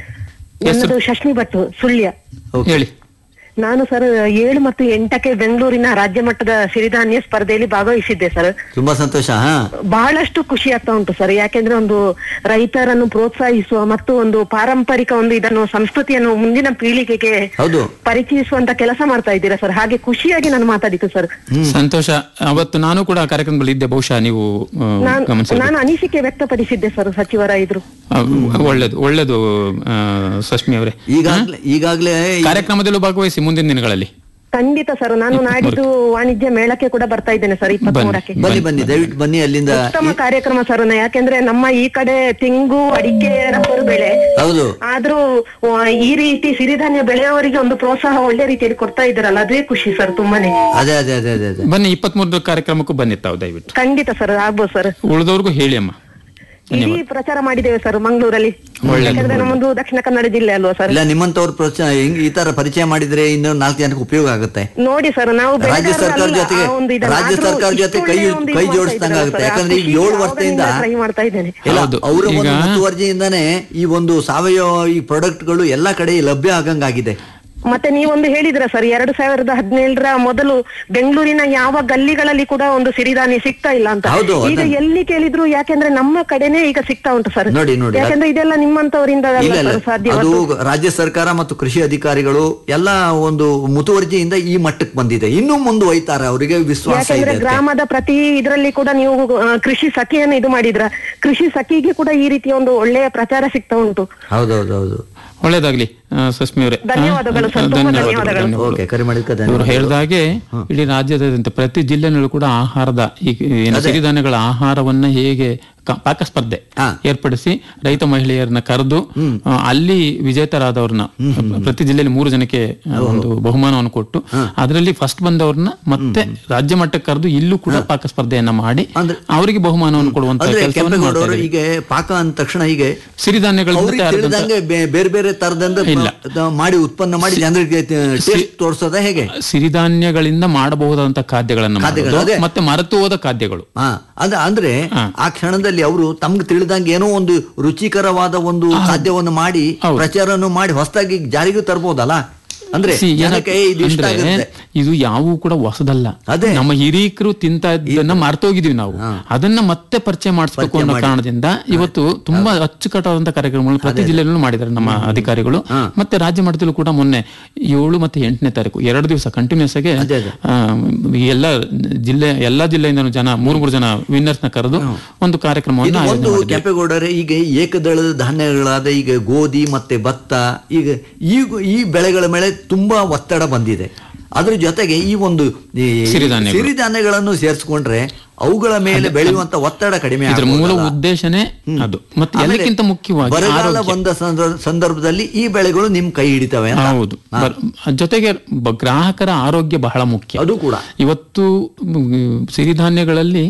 ನನ್ನದು ಶಶ್ಮಿ ಭಟ್ ಸುಳ್ಯ ಹೇಳಿ ನಾನು ಸರ್ ಏಳು ಮತ್ತು ಎಂಟಕ್ಕೆ ಬೆಂಗಳೂರಿನ ರಾಜ್ಯ ಮಟ್ಟದ ಸಿರಿಧಾನ್ಯ ಸ್ಪರ್ಧೆಯಲ್ಲಿ ಭಾಗವಹಿಸಿದ್ದೆ ಸರ್ ತುಂಬಾ ಸಂತೋಷ ಹಾ ಬಹಳಷ್ಟು ಖುಷಿ ಆಗ್ತಾ ಉಂಟು ಸರ್ ಯಾಕೆಂದ್ರೆ ಒಂದು ರೈತರನ್ನು ಪ್ರೋತ್ಸಾಹಿಸುವ ಮತ್ತು ಒಂದು ಪಾರಂಪರಿಕ ಒಂದು ಇದನ್ನು ಸಂಸ್ಕೃತಿಯನ್ನು ಮುಂದಿನ ಪೀಳಿಗೆಗೆ ಹೌದು ಪರಿಚಯಿಸುವಂತ ಕೆಲಸ ಮಾಡ್ತಾ ಇದ್ದೀರಾ ಸರ್ ಹಾಗೆ ಖುಷಿಯಾಗಿ ನಾನು ಮಾತಾಡಿದ್ದು ಸರ್ ಸಂತೋಷ ಅವತ್ತು ನಾನು ಕೂಡ ಆ ಕಾರ್ಯಕ್ರಮದಲ್ಲಿ ಇದ್ದೆ ಬಹುಶಃ ನೀವು ಆ, ನಾನು ಗಮನಿಸಿರ್ಬೇಕು. ನಾನು ಅನಿಸಿಕೆ ವ್ಯಕ್ತಪಡಿಸಿದ್ದೆ ಸರ್ ಸಚಿವರ ಇದ್ರು ಆ, ಒಳ್ಳೇದು ಒಳ್ಳೇದು ಆ, ಸಶ್ಮಿ ಅವರೇ ಈಗಾಗ್ಲೇ ಈಗಾಗ್ಲೇ ಕಾರ್ಯಕ್ರಮದಲ್ಲೂ ಭಾಗವಹಿಸಿ ಮುಂದಿನ ದಿನಗಳಲ್ಲಿ ಖಂಡಿತ ಸರ್ ನಾನು ನಾಡಿದ್ದು ವಾಣಿಜ್ಯ ಮೇಳಕ್ಕೆ ಕೂಡ ಬರ್ತಾ ಇದ್ದೇನೆ ಸರ್ ಇಪ್ಪತ್ತ್ ಮೂರಕ್ಕೆ ಬನ್ನಿ ಬನ್ನಿ ದಯವಿಟ್ಟು ಬನ್ನಿ ಅಲ್ಲಿಂದ ಉತ್ತಮ ಕಾರ್ಯಕ್ರಮ ಸರ್ ಯಾಕೆಂದ್ರೆ ನಮ್ಮ ಈ ಕಡೆ ತೆಂಗು ಅಡಿಕೆ ರಬ್ಬರು ಬೆಳೆ ಹೌದು ಆದ್ರೂ ಆ, ಈ ರೀತಿ ಸಿರಿಧಾನ್ಯ ಬೆಳೆಯವರಿಗೆ ಒಂದು ಪ್ರೋತ್ಸಾಹ ಒಳ್ಳೆ ರೀತಿಯಲ್ಲಿ ಕೊಡ್ತಾ ಇದ್ದಾರಲ್ಲ ಅದೇ ಖುಷಿ ಸರ್ ತುಂಬಾನೇ ಅದೇ ಅದೇ ಅದೇ ಅದೇ ಅದೇ ಬನ್ನಿ ಇಪ್ಪತ್ತ್ ಮೂರರ ಕಾರ್ಯಕ್ರಮಕ್ಕೂ ಬನ್ನಿ ತಾವು ದಯವಿಟ್ಟು ಖಂಡಿತ ಸರ್ ಆಗ್ಬೋದು ಸರ್ ಉಳಿದವ್ರಿಗೂ ಹೇಳಿ ಅಮ್ಮ ಇಡೀ ಪ್ರಚಾರ ಮಾಡಿದ್ದೇವೆ ಸರ್ ಮಂಗಳೂರಲ್ಲಿ ಒಳ್ಳೆದು, ಯಾಕಂದ್ರೆ ನಮ್ಮದು ದಕ್ಷಿಣ ಕನ್ನಡ ಜಿಲ್ಲೆ ಅಲ್ವಾ ಸರ್ ಇಲ್ಲ ನಿಮ್ಮಂತವ್ರ ಪ್ರೋತ್ಸಾಹ ಹಿಂಗ್ ಈ ತರ ಪರಿಚಯ ಮಾಡಿದ್ರೆ ಇನ್ನೂ ನಾಲ್ಕು ಜನಕ್ಕೆ ಉಪಯೋಗ ಆಗುತ್ತೆ ನೋಡಿ ಸರ್ ನಾವು ರಾಜ್ಯ ಬೆಳೆಗಾರರಲ್ಲ, ಸರ್ಕಾರ ಜೊತೆಗೆ ಆ ಒಂದು ಇದನ್ನ. ರಾಜ್ಯ ಆದ್ರೂ ಸರ್ಕಾರ ಜೊತೆ ಇಷ್ಟು ಕೈ ಒಳ್ಳೆಯ ಒಂದು ಕೈ ಇದು ಮಾಡ್ತಾ ಜೋಡಿಸ್ದಂಗ ಇದ್ದಾರೆ ಆಗುತ್ತೆ ಸರ್. ಆ ಯಾಕಂದ್ರೆ ಈಗ ಖುಷಿ ಏಳು ವರ್ಷದಿಂದ ಯಾವಾಗಲಿಂದ try ಮಾಡ್ತಾ ಇದ್ದೇನೆ ಇಲ್ಲ ಹೌದು. ಅವರ ಒಂದು ಈಗ- ಮುತುವರ್ಜಿಯಿಂದಾನೇ ಈ ಒಂದು ಸಾವಯವ ಈ ಪ್ರಾಡಕ್ಟ್ಗಳು ಎಲ್ಲಾ ಕಡೆ ಲಭ್ಯ ಆಗಂಗಾಗಿದೆ ಮತ್ತೆ ನೀವೊಂದು ಹೇಳಿದ್ರ ಸರ್ ಎರಡು ಸಾವಿರದ ಹದಿನೇಳರ ಮೊದಲು ಬೆಂಗಳೂರಿನ ಯಾವ ಗಲ್ಲಿಗಳಲ್ಲಿ ಕೂಡ ಒಂದು ಸಿರಿಧಾನ್ಯ ಸಿಗ್ತಾ ಇಲ್ಲ ಅಂತ ಹೌದು, ಈಗ ಅದನ್ನ- ಎಲ್ಲಿ ಕೇಳಿದ್ರು ಯಾಕೆಂದ್ರೆ ನಮ್ಮ ಕಡೆನೆ ಈಗ ಸಿಗ್ತಾ ಉಂಟು ಸರ್ ನೋಡಿ, ನೋಡಿ. ಯಾಕಂದ್ರೆ ಇದೆಲ್ಲ ನಿಮ್ಮಂತವರಿಂದ ಅಲ್ಲ ಇಲ್ಲ ಇಲ್ಲ ಸರ್ ಸಾಧ್ಯ ಅದು ರಾಜ್ಯ ಸರ್ಕಾರ ಮತ್ತು ಕೃಷಿ ಅಧಿಕಾರಿಗಳು ಎಲ್ಲ ಒಂದು ಮುತುವರ್ಜಿಯಿಂದ ಈ ಮಟ್ಟಕ್ಕೆ ಬಂದಿದೆ ಇನ್ನೂ ಮುಂದುವೈತಾರೆ ಅವರಿಗೆ ವಿಶ್ವಾಸ ಇದೆ ಯಾಕಂದ್ರೆ ಅದಕ್ಕೆ. ಗ್ರಾಮದ ಪ್ರತಿ ಇದರಲ್ಲಿ ಕೂಡ ನೀವು ಆ, ಕೃಷಿ ಸಖಿಯನ್ನು ಇದು ಮಾಡಿದ್ರ ಕೃಷಿ ಸಖಿಗೆ ಕೂಡ ಈ ರೀತಿಯ ಒಂದು ಒಳ್ಳೆಯ ಪ್ರಚಾರ ಸಿಗ್ತಾ ಉಂಟು ಹೌದೌದೌದು ಒಳ್ಳೇದಾಗ್ಲಿ ಆ, ಸಶ್ಮಿ ಅವರೇ ಧನ್ಯವಾದಗಳು ಸರ್, ತುಂಬಾ ಧನ್ಯವಾದಗಳು. ಓಕೆ ಕರೆ ಮಾಡಿದ್ದಕ್ಕೆ ಇವರು ಧನ್ಯವಾದ ಹೇಳಿದಾಗೆ ಇಡೀ ರಾಜ್ಯದಾದ್ಯಂತ ಪ್ರತಿ ಜಿಲ್ಲೆನಲ್ಲೂ ಕೂಡ ಆಹಾರದ ಈ ಏನು ಅದೇ. ಸಿರಿಧಾನ್ಯಗಳ ಆಹಾರವನ್ನ ಹೇಗೆ ಕ- ಪಾಕ ಸ್ಪರ್ಧೆ ಏರ್ಪಡಿಸಿ ರೈತ ಮಹಿಳೆಯರನ್ನ ಕರೆದು ಆ, ಅಲ್ಲಿ ವಿಜೇತರಾದವ್ರನ್ನ ಪ್ರತಿ ಜಿಲ್ಲೆಯಲ್ಲಿ ಮೂರು ಜನಕ್ಕೆ ಆ, ಒಂದು ಬಹುಮಾನವನ್ನು ಕೊಟ್ಟು ಅದರಲ್ಲಿ ಫಸ್ಟ್ ಬಂದವ್ರನ್ನ ಮತ್ತೆ ರಾಜ್ಯ ಮಟ್ಟಕ್ಕೆ ಕರೆದು ಇಲ್ಲೂ ಕೂಡ ಪಾಕ ಸ್ಪರ್ಧೆಯನ್ನ ಮಾಡಿ ಅವರಿಗೆ ಬಹುಮಾನವನ್ನು ಕೊಡುವಂತ ಅಂದ್ರೆ ಕೆಲಸವನ್ನು ಮಾಡ್ತಾ ಕೆಂಪೇಗೌಡರು ಇದ್ದೀವಿ. ಈಗ ಪಾಕ ಅಂದ ತಕ್ಷಣ ಈಗ ಸಿರಿಧಾನ್ಯಗಳಿಂದ ಅವ್ರಿಗೆ ತಯಾರಾದಂತ- ತಿಳಿದಂಗೆ ಬೇ- ಬೇರೆ ಬೇರೆ ತರದಿಂದ ಇಲ್ಲ. ಮಾಡಿ ಉತ್ಪನ್ನ ಮಾಡಿ ಜನರಿಗೆ ಟೇಸ್ಟ್ ತೋರಿಸೋದ ಹೇಗೆ ಸಿರಿಧಾನ್ಯಗಳಿಂದ ಮಾಡಬಹುದಾದಂತ ಖಾದ್ಯಗಳನ್ನ ಖಾದ್ಯಗಳು, ಮಾಡೋದು, ಅದೇ. ಮತ್ತೆ ಮರೆತು ಹೋದ ಖಾದ್ಯಗಳು ಹಾ ಅದ ಅಂದ್ರೆ ಆ ಕ್ಷಣದಲ್ಲಿ ಅವರು ತಮ್ಗೆ ತಿಳಿದಂಗೆ ಏನೋ ಒಂದು ರುಚಿಕರವಾದ ಒಂದು ಖಾದ್ಯವನ್ನು ಮಾಡಿ ಪ್ರಚಾರವನ್ನು ಮಾಡಿ ಹೊಸದಾಗಿ ಜಾರಿಗೂ ತರಬಹುದಲ್ಲ ಅಂದ್ರೆ See, ಜನಕ್ಕೆ ಏನಕ್ಕೆ- ಇದು ಇಷ್ಟ ಅಂದ್ರೆ ಆಗುತ್ತೆ ಇದು ಯಾವೂ ಕೂಡ ಹೊಸದಲ್ಲ ಅದೇ. ನಮ್ಮ ಹಿರೀಕರು ತಿಂತ ಇದ್ದನ್ನ ಮರ್ತೋಗಿದೀವಿ ನಾವು ಅದನ್ನ ಮತ್ತೆ ಪರಿಚಯ ಮಾಡಿಸ್ಬೇಕು ಪರಿಚಯ ಅನ್ನೋ ಮಾಡಿ. ಕಾರಣದಿಂದ ಇವತ್ತು ತುಂಬಾ ಅಚ್ಚುಕಟ್ಟಾದಂತ ಕಾರ್ಯಕ್ರಮಗಳು ಪ್ರತಿ ಜಿಲ್ಲೆಯಲ್ಲೂ ಮಾಡಿದ್ದಾರೆ ನಮ್ಮ ಅಧಿಕಾರಿಗಳು ಮತ್ತೆ ರಾಜ್ಯ ಮಟ್ಟದಲ್ಲೂ ಕೂಡ ಮೊನ್ನೆ ಏಳು ಮತ್ತೆ ಎಂಟನೇ ತಾರೀಕು ಎರಡು ದಿವಸ ಕಂಟಿನ್ಯೂಸ್ ಆಗಿ ಆ, ಈ ಎಲ್ಲ ಜಿಲ್ಲೆ ಎಲ್ಲಾ ಜಿಲ್ಲೆಯಿಂದ ಜನ ಮೂರು ಮೂರು ಜನ ವಿನ್ನರ್ಸ್ ನ ಕರೆದು ಒಂದು ಕಾರ್ಯಕ್ರಮವನ್ನು ಇದು ಆಯೋಜನೆ ಒಂದು ಮಾಡಿದ್ವಿ. ಕೆಂಪೇಗೌಡರೇ ಈಗ ಏಕದಳದ ಧಾನ್ಯಗಳಾದ ಈಗ ಗೋಧಿ ಮತ್ತೆ ಭತ್ತ ಈಗ ಈ ಈ ಬೆಳೆಗಳ ಮೇಲೆ ತುಂಬಾ ಒತ್ತಡ ಬಂದಿದೆ ಅದ್ರ ಜೊತೆಗೆ ಈ ಒಂದು ಈ ಸಿರಿಧಾನ್ಯಗಳು. ಸಿರಿಧಾನ್ಯಗಳನ್ನು ಸೇರಿಸ್ಕೊಂಡ್ರೆ ಅವುಗಳ ಮೇಲೆ ಬೆಳೆಯುವಂತ ಒತ್ತಡ ಕಡಿಮೆ ಇದ್ರ ಮೂಲ ಆಗ್ಬೋದಲ್ಲ? ಉದ್ದೇಶನೇ ಅದು ಮತ್ತೆ ಆಮೇಲೆ ಎಲ್ಲಕ್ಕಿಂತ ಮುಖ್ಯವಾಗಿ ಬರಗಾಲ ಆರೋಗ್ಯ. ಬಂದ ಸಂದರ್ಭ- ಸಂದರ್ಭದಲ್ಲಿ ಈ ಬೆಳೆಗಳು ನಿಮ್ ಕೈ ಹಿಡಿತವೆ ಅಂತ ಹೌದು ಬರ್- ಜೊತೆಗೆ ಬ- ಗ್ರಾಹಕರ ಆರೋಗ್ಯ ಬಹಳ ಮುಖ್ಯ ಅದು ಕೂಡ ಇವತ್ತು ಮ್, ಸಿರಿಧಾನ್ಯಗಳಲ್ಲಿ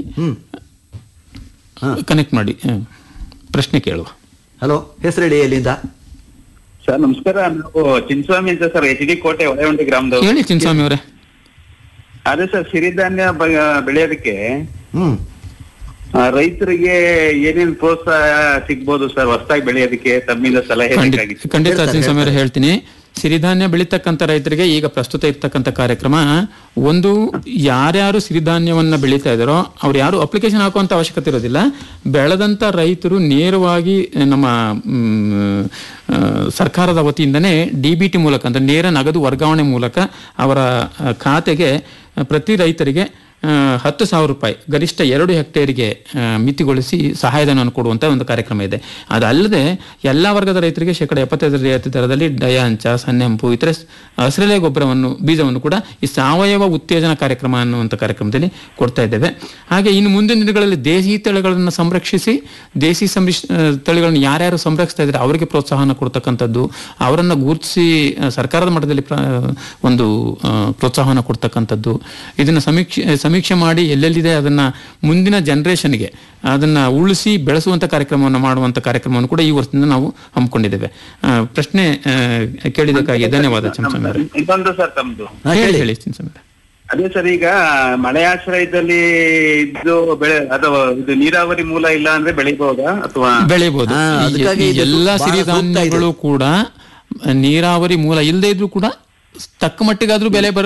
ಕನೆಕ್ಟ್ ಮಾಡಿ ಹ. ಪ್ರಶ್ನೆ ಕೇಳುವ ಹಲೋ ಹೆಸರು ಹೇಳಿ ಎಲ್ಲಿಂದ ಸರ್ ನಮಸ್ಕಾರ ನಾವು ಚಿನ್ಸ್ವಾಮಿ ಅಂತ ಸರ್ ಎಚ್ ಡಿ ಕೋಟೆ ಹೊಳೆವಂಟಿ ಗ್ರಾಮದವ್ರು ಹೇಳಿ ಚಿನ್ಸ್ವಾಮಿ ಅವರೇ ಅದೇ ಸರ್ ಸಿರಿಧಾನ್ಯ ಬ- ಬೆಳೆಯೋದಕ್ಕೆ ಹ್ಮ್ ಆ, ರೈತರಿಗೆ ಏನೇನ್ ಪ್ರೋತ್ಸಾಹ ಸಿಗ್ಬೋದು ಸರ್ ಹೊಸದಾಗಿ ಬೆಳೆಯೋದಕ್ಕೆ ತಮ್ಮಿಂದ ಸಲಹೆ ಖಂಡಿತ ಬೇಕಾಗಿತ್ತು ಖಂಡಿತ ಚಿನ್ಸ್ವಾಮಿ ಅವರೇ ಹೇಳ್ತೀನಿ ಸಿರಿಧಾನ್ಯ ಬೆಳೀತಕ್ಕಂಥ ರೈತರಿಗೆ ಈಗ ಪ್ರಸ್ತುತ ಇರ್ತಕ್ಕಂಥ ಕಾರ್ಯಕ್ರಮ ಒಂದು ಯಾರ್ಯಾರು ಸಿರಿಧಾನ್ಯವನ್ನ ಬೆಳೀತಾ ಇದಾರೋ ಅವ್ರು ಯಾರು ಅಪ್ಲಿಕೇಶನ್ ಹಾಕುವಂತ ಅವಶ್ಯಕತೆ ಇರೋದಿಲ್ಲ ಬೆಳೆದಂತ ರೈತರು ನೇರವಾಗಿ ನಮ್ಮ ಮ್, ಆ, ಸರ್ಕಾರದ ವತಿಯಿಂದನೇ ಡಿ ಬಿ ಟಿ ಮೂಲಕ ಅಂದ್ರೆ ನೇರ ನಗದು ವರ್ಗಾವಣೆ ಮೂಲಕ ಅವರ ಆ, ಖಾತೆಗೆ ಪ್ರತಿ ರೈತರಿಗೆ ಆ, ಹತ್ತು ಸಾವಿರ ರೂಪಾಯಿ ಗರಿಷ್ಠ ಎರಡು ಹೆಕ್ಟೇರಿಗೆ ಆ, ಮಿತಿಗೊಳಿಸಿ ಸಹಾಯಧನವನ್ನು ಕೊಡುವಂತ ಒಂದು ಕಾರ್ಯಕ್ರಮ ಇದೆ ಅದಲ್ಲದೆ ಎಲ್ಲ ವರ್ಗದ ರೈತರಿಗೆ ಶೇಕಡ ಎಪ್ಪತ್ತೈದರ ರಿಯಾಯಿತಿ ದರದಲ್ಲಿ ಡಯಾಂಚ ಸನ್ನೆಂಪು ಇತರೆ ಸ್- ಹಸಿರೆಲೆ ಗೊಬ್ಬರವನ್ನು ಬೀಜವನ್ನು ಕೂಡ ಈ ಸಾವಯವ ಉತ್ತೇಜನ ಕಾರ್ಯಕ್ರಮ ಅನ್ನುವಂಥ ಕಾರ್ಯಕ್ರಮದಲ್ಲಿ ಕೊಡ್ತಾ ಇದ್ದೇವೆ ಹಾಗೆ ಇನ್ನು ಮುಂದಿನ ದಿನಗಳಲ್ಲಿ ದೇಸಿ ತಳಿಗಳನ್ನು ಸಂರಕ್ಷಿಸಿ ದೇಸಿ ಸಂರಕ್ಷ ಆ, ತಳಿಗಳನ್ನು ಯಾರ್ಯಾರು ಸಂರಕ್ಷಿಸ್ತಾ ಇದ್ದಾರೆ ಅವರಿಗೆ ಪ್ರೋತ್ಸಾಹನ ಕೊಡ್ತಕ್ಕಂಥದ್ದು ಅವರನ್ನು ಗುರುತಿಸಿ ಆ, ಸರ್ಕಾರದ ಮಟ್ಟದಲ್ಲಿ ಪ್ರ- ಒಂದು ಆ, ಪ್ರೋತ್ಸಾಹನ ಕೊಡ್ತಕ್ಕಂಥದ್ದು ಇದನ್ನ ಸಮೀಕ್ಷೆ ಸಮೀಕ್ಷೆ ಮಾಡಿ ಎಲ್ಲೆಲ್ಲಿದೆ ಅದನ್ನ ಮುಂದಿನ ಜನರೇಷನ್ಗೆ ಅದನ್ನ ಉಳಿಸಿ ಬೆಳೆಸುವಂತ ಕಾರ್ಯಕ್ರಮವನ್ನು ಮಾಡುವಂತ ಕಾರ್ಯಕ್ರಮವನ್ನು ಕೂಡ ಈ ವರ್ಷದಿಂದ ನಾವು ಹಮ್ಮಿಕೊಂಡಿದ್ದೇವೆ ಆ, ಪ್ರಶ್ನೆ ಆ, ಕೇಳಿದ್ದಕ್ಕಾಗಿ ಧನ್ಯವಾದ ಚಂಚನ್ ಅವರೇ. ಇನ್ನೊಂದು ಸರ್ ತಮ್ದು ಹೇಳಿ ಹೇಳಿ ಚಂಚನ್ ಅವರೇ. ಅದೇ ಸರ್ ಈಗ ಮಳೆಯಾಶ್ರಯದಲ್ಲಿ ಇದ್ದು ಬೆಳೆ ಅಥವಾ ಇದು ನೀರಾವರಿ ಮೂಲ ಇಲ್ಲ ಅಂದ್ರೆ ಬೆಳಿಬಹುದಾ ಅಥವಾ ಬೆಳೆಯಬಹುದು ಈ ಎಲ್ಲಾ ಸಿರಿಧಾನ್ಯಗಳು ಕೂಡ ನೀರಾವರಿ ಮೂಲ ಇಲ್ಲದೆ ಇದ್ರೂ ಕೂಡ ತಕ್ಕ ಮಟ್ಟಿಗಾದ್ರೂ ಬೆಲೆ ಬರ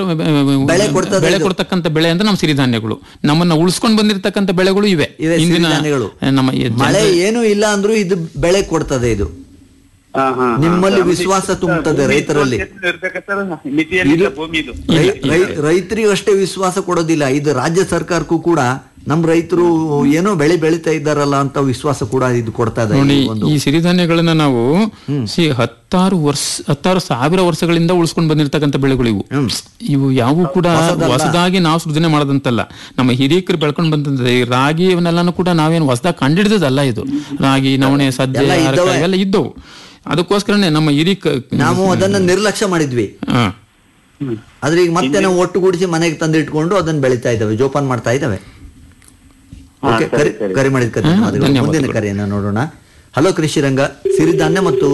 ಬೆಳೆ ಕೊಡ್ತಕ್ಕಂಥ ಬೆಳೆ ಅಂದ್ರೆ ನಮ್ಮ ಸಿರಿಧಾನ್ಯಗಳು ನಮ್ಮನ್ನ ಉಳಿಸ್ಕೊಂಡು ಬಂದಿರತಕ್ಕಂಥ ಬೆಳೆಗಳು ಇವೆ ಇವೆ ಇಂದಿನ ಸಿರಿಧಾನ್ಯಗಳು. ನಮ್ಮ ಈ ಮಳೆ ಜನರ- ಏನು ಇಲ್ಲ ಅಂದ್ರೂ ಇದು ಬೆಳೆ ಕೊಡ್ತದೆ ಇದು ನಿಮ್ಮಲ್ಲಿ ವಿಶ್ವಾಸ ತುಂಬುತ್ತದೆ ರೈತರಲ್ಲಿ ಮಿತಿಯಲ್ಲಿ ಭೂಮಿ ಇದು ರೈ- ರೈ- ರೈತರಿಗೂ ಅಷ್ಟೇ ವಿಶ್ವಾಸ ಕೊಡೋದಿಲ್ಲ ಇದು ರಾಜ್ಯ ಸರ್ಕಾರಕ್ಕೂ ಕೂಡ ನಮ್ಮ ರೈತರು ಏನೋ ಬೆಳೆ ಬೆಳೀತಾ ಇದ್ದಾರಲ್ಲ ಅಂತ ವಿಶ್ವಾಸ ಕೂಡ ಇದು ಕೊಡ್ತಾ ಇದೆ ನೋಡಿ ಈ ಒಂದು ಈ ಸಿರಿಧಾನ್ಯಗಳನ್ನ ನಾವು ಸಿ ಹತ್ತಾರು ವರ್ಷ ಹತ್ತಾರು ಸಾವಿರ ವರ್ಷಗಳಿಂದ ಉಳಿಸ್ಕೊಂಡು ಬಂದಿರತಕ್ಕಂಥ ಬೆಳೆಗಳು ಇವು ಇವು ಯಾವು ಕೂಡ ಹೊಸದಲ್ಲ. ಹೊಸದಾಗಿ ನಾವು ಸೃಜನೆ ಮಾಡೋದಂತಲ್ಲ ನಮ್ಮ ಹಿರಿಯಕರು ಬೆಳ್ಕೊಂಡು ಬಂದಂತ ಈ ರಾಗಿ ಇವನ್ನೆಲ್ಲಾನು ಕೂಡ ನಾವೇನು ಹೊಸದಾಗಿ ಕಂಡಿಡಿದಲ್ಲ ಇದು ರಾಗಿ ನವಣೆ ಸಜ್ಜೆ ಎಲ್ಲ ಹಾರಕ ಇದ್ದವೆ. ಇವೆಲ್ಲ ಇದ್ದವು ಅದಕ್ಕೋಸ್ಕರನೇ ನಮ್ಮ ಹಿರಿಕ ನಾವು ಅದನ್ನ ನಿರ್ಲಕ್ಷ್ಯ ಮಾಡಿದ್ವಿ ಹಾ. ಆದ್ರೆ ಈಗ ಮತ್ತೆ ನಾವು ಒಟ್ಟುಗೂಡಿಸಿ ಮನೆಗೆ ತಂದಿಟ್ಕೊಂಡು ಅದನ್ನ ಬೆಳಿತಾ ಇದ್ದಾವೆ ಜೋಪಾನ ಮಾಡ್ತಾ ಇದ್ದಾವೆ ಓಕೆ ಕರೆ ಕರೆ ಮಾಡಿದ ಧನ್ಯವಾದಗಳು ಮುಂದಿನ ಕರೆಯನ್ನ ನೋಡೋಣ ಹಲೋ ಕೃಷಿ ರಂಗ ಸಿರಿಧಾನ್ಯ ಮತ್ತು